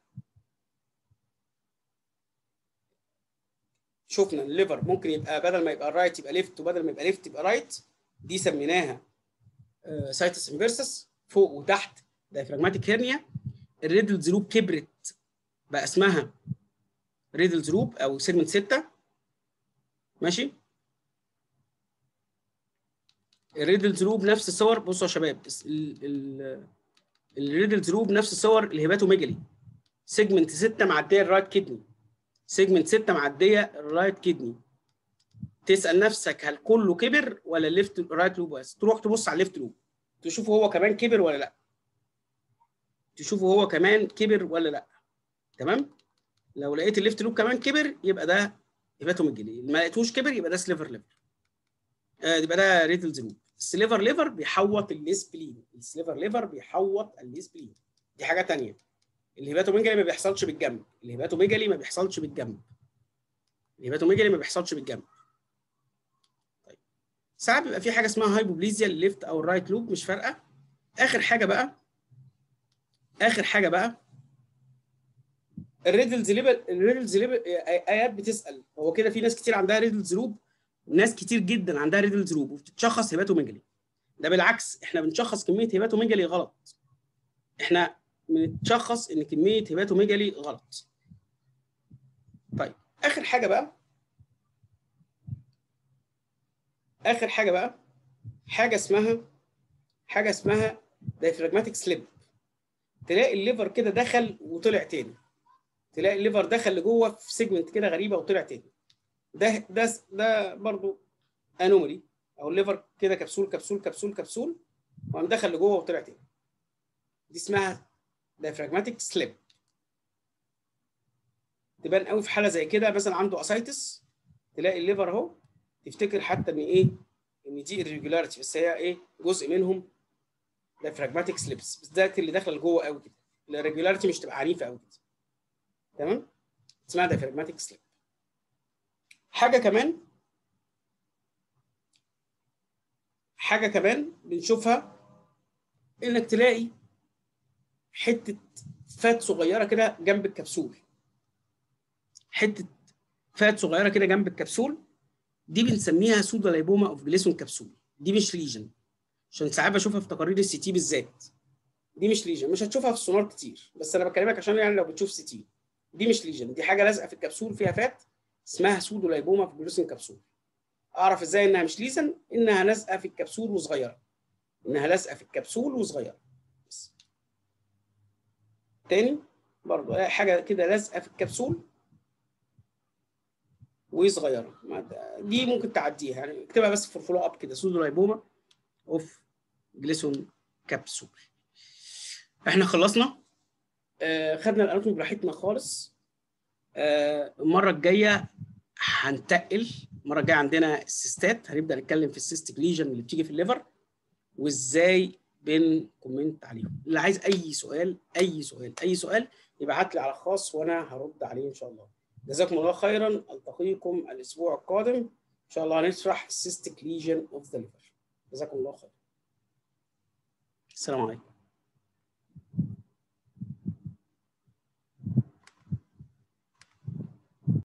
شفنا ان الليفر ممكن يبقى بدل ما يبقى رايت يبقى ليفت وبدل ما يبقى ليفت يبقى رايت دي سميناها سايتس انفيرسس فوق وتحت دايفراجماتيك هيرنيا الريدلز لوب كبرت بقى اسمها ريدلز لوب او سيجمنت 6 ماشي الريدلز لوب نفس الصور بصوا يا شباب الريدلز لوب نفس الصور الهيباتوميجالي سيجمنت 6 معديه الرايت كدني سيجمنت 6 معديه الرايت كدني تسال نفسك هل كله كبر ولا الليفت رايت لوب بس تروح تبص على الليفت لوب تشوفه هو كمان كبر ولا لا تشوفه هو كمان كبر ولا لا تمام لو لقيت الليفت لوب كمان كبر يبقى ده هيباتوميجالي ما لقيتوش كبر يبقى ده سليفر ليفر آه يبقى ده ريدلز لوب السليفر ليفر بيحوط الاسبلين السليفر ليفر بيحوط الاسبلين دي حاجه ثانيه الهيباتوميجالي ما بيحصلش بالجنب الهيباتوميجالي ما بيحصلش بالجنب الهيباتوميجالي ما بيحصلش بالجنب طيب ساعات بيبقى في حاجه اسمها هايبوبليزيا الليفت او الرايت لوب مش فارقه اخر حاجه بقى اخر حاجه بقى الريدلز ليبل الريدلز ليبل ايات بتسال هو كده في ناس كتير عندها ريدلز لوب ناس كتير جدا عندها ريدلز لوب وبتتشخص هيباتوميجالي ده بالعكس احنا بنشخص كميه هيباتوميجالي غلط احنا بنتشخص ان كميه هيباتوميجالي غلط طيب اخر حاجه بقى اخر حاجه بقى حاجه اسمها حاجه اسمها دايفراجماتيك سليب تلاقي الليفر كده دخل وطلع تاني تلاقي الليفر دخل لجوه في سيجمنت كده غريبه وطلع تاني ده ده ده برضو انومالي او الليفر كده كبسول كبسول كبسول كبسول وقام دخل لجوه وطلع تاني دي اسمها دايفراجماتيك سليب تبان قوي في حاله زي كده مثلا عنده اسايتس تلاقي الليفر اهو تفتكر حتى ان ايه ان دي irregularity بس هي ايه جزء منهم دايفراجماتيك سليبس بالذات اللي داخله لجوه قوي كده الريجولاريتي مش تبقى عنيفه قوي كده تمام اسمها دايفراجماتيك سليب حاجه كمان حاجه كمان بنشوفها انك تلاقي حته فات صغيره كده جنب الكبسول حته فات صغيره كده جنب الكبسول دي بنسميها سودا لايبوما اوف جليسون كبسول دي مش ليجن عشان ساعات بشوفها في تقارير السي تي بالذات دي مش ليجن مش هتشوفها في السونار كتير بس انا بكلمك عشان يعني لو بتشوف سي تي دي مش ليجن دي حاجه لازقه في الكبسول فيها فات اسمها سودو لايبوما في جلوسين كبسول اعرف ازاي انها مش ليزن انها لازقه في الكبسول وصغيره انها لازقه في الكبسول وصغيره بس. تاني برضو حاجه كده لازقه في الكبسول وصغيره دي ممكن تعديها يعني اكتبها بس في الفولو اب كده سودو لايبوما اوف جليسون كبسول احنا خلصنا آه خدنا الاناتومي براحتنا خالص آه المره الجايه هنتقل المره الجايه عندنا السيستات هنبدا نتكلم في السيستيك ليجن اللي بتيجي في الليفر وازاي بنكومنت عليهم اللي عايز اي سؤال اي سؤال اي سؤال يبعت لي على خاص وانا هرد عليه ان شاء الله جزاكم الله خيرا التقيكم الاسبوع القادم ان شاء الله هنشرح السيستيك ليجن اوف ذا ليفر جزاكم الله خير السلام عليكم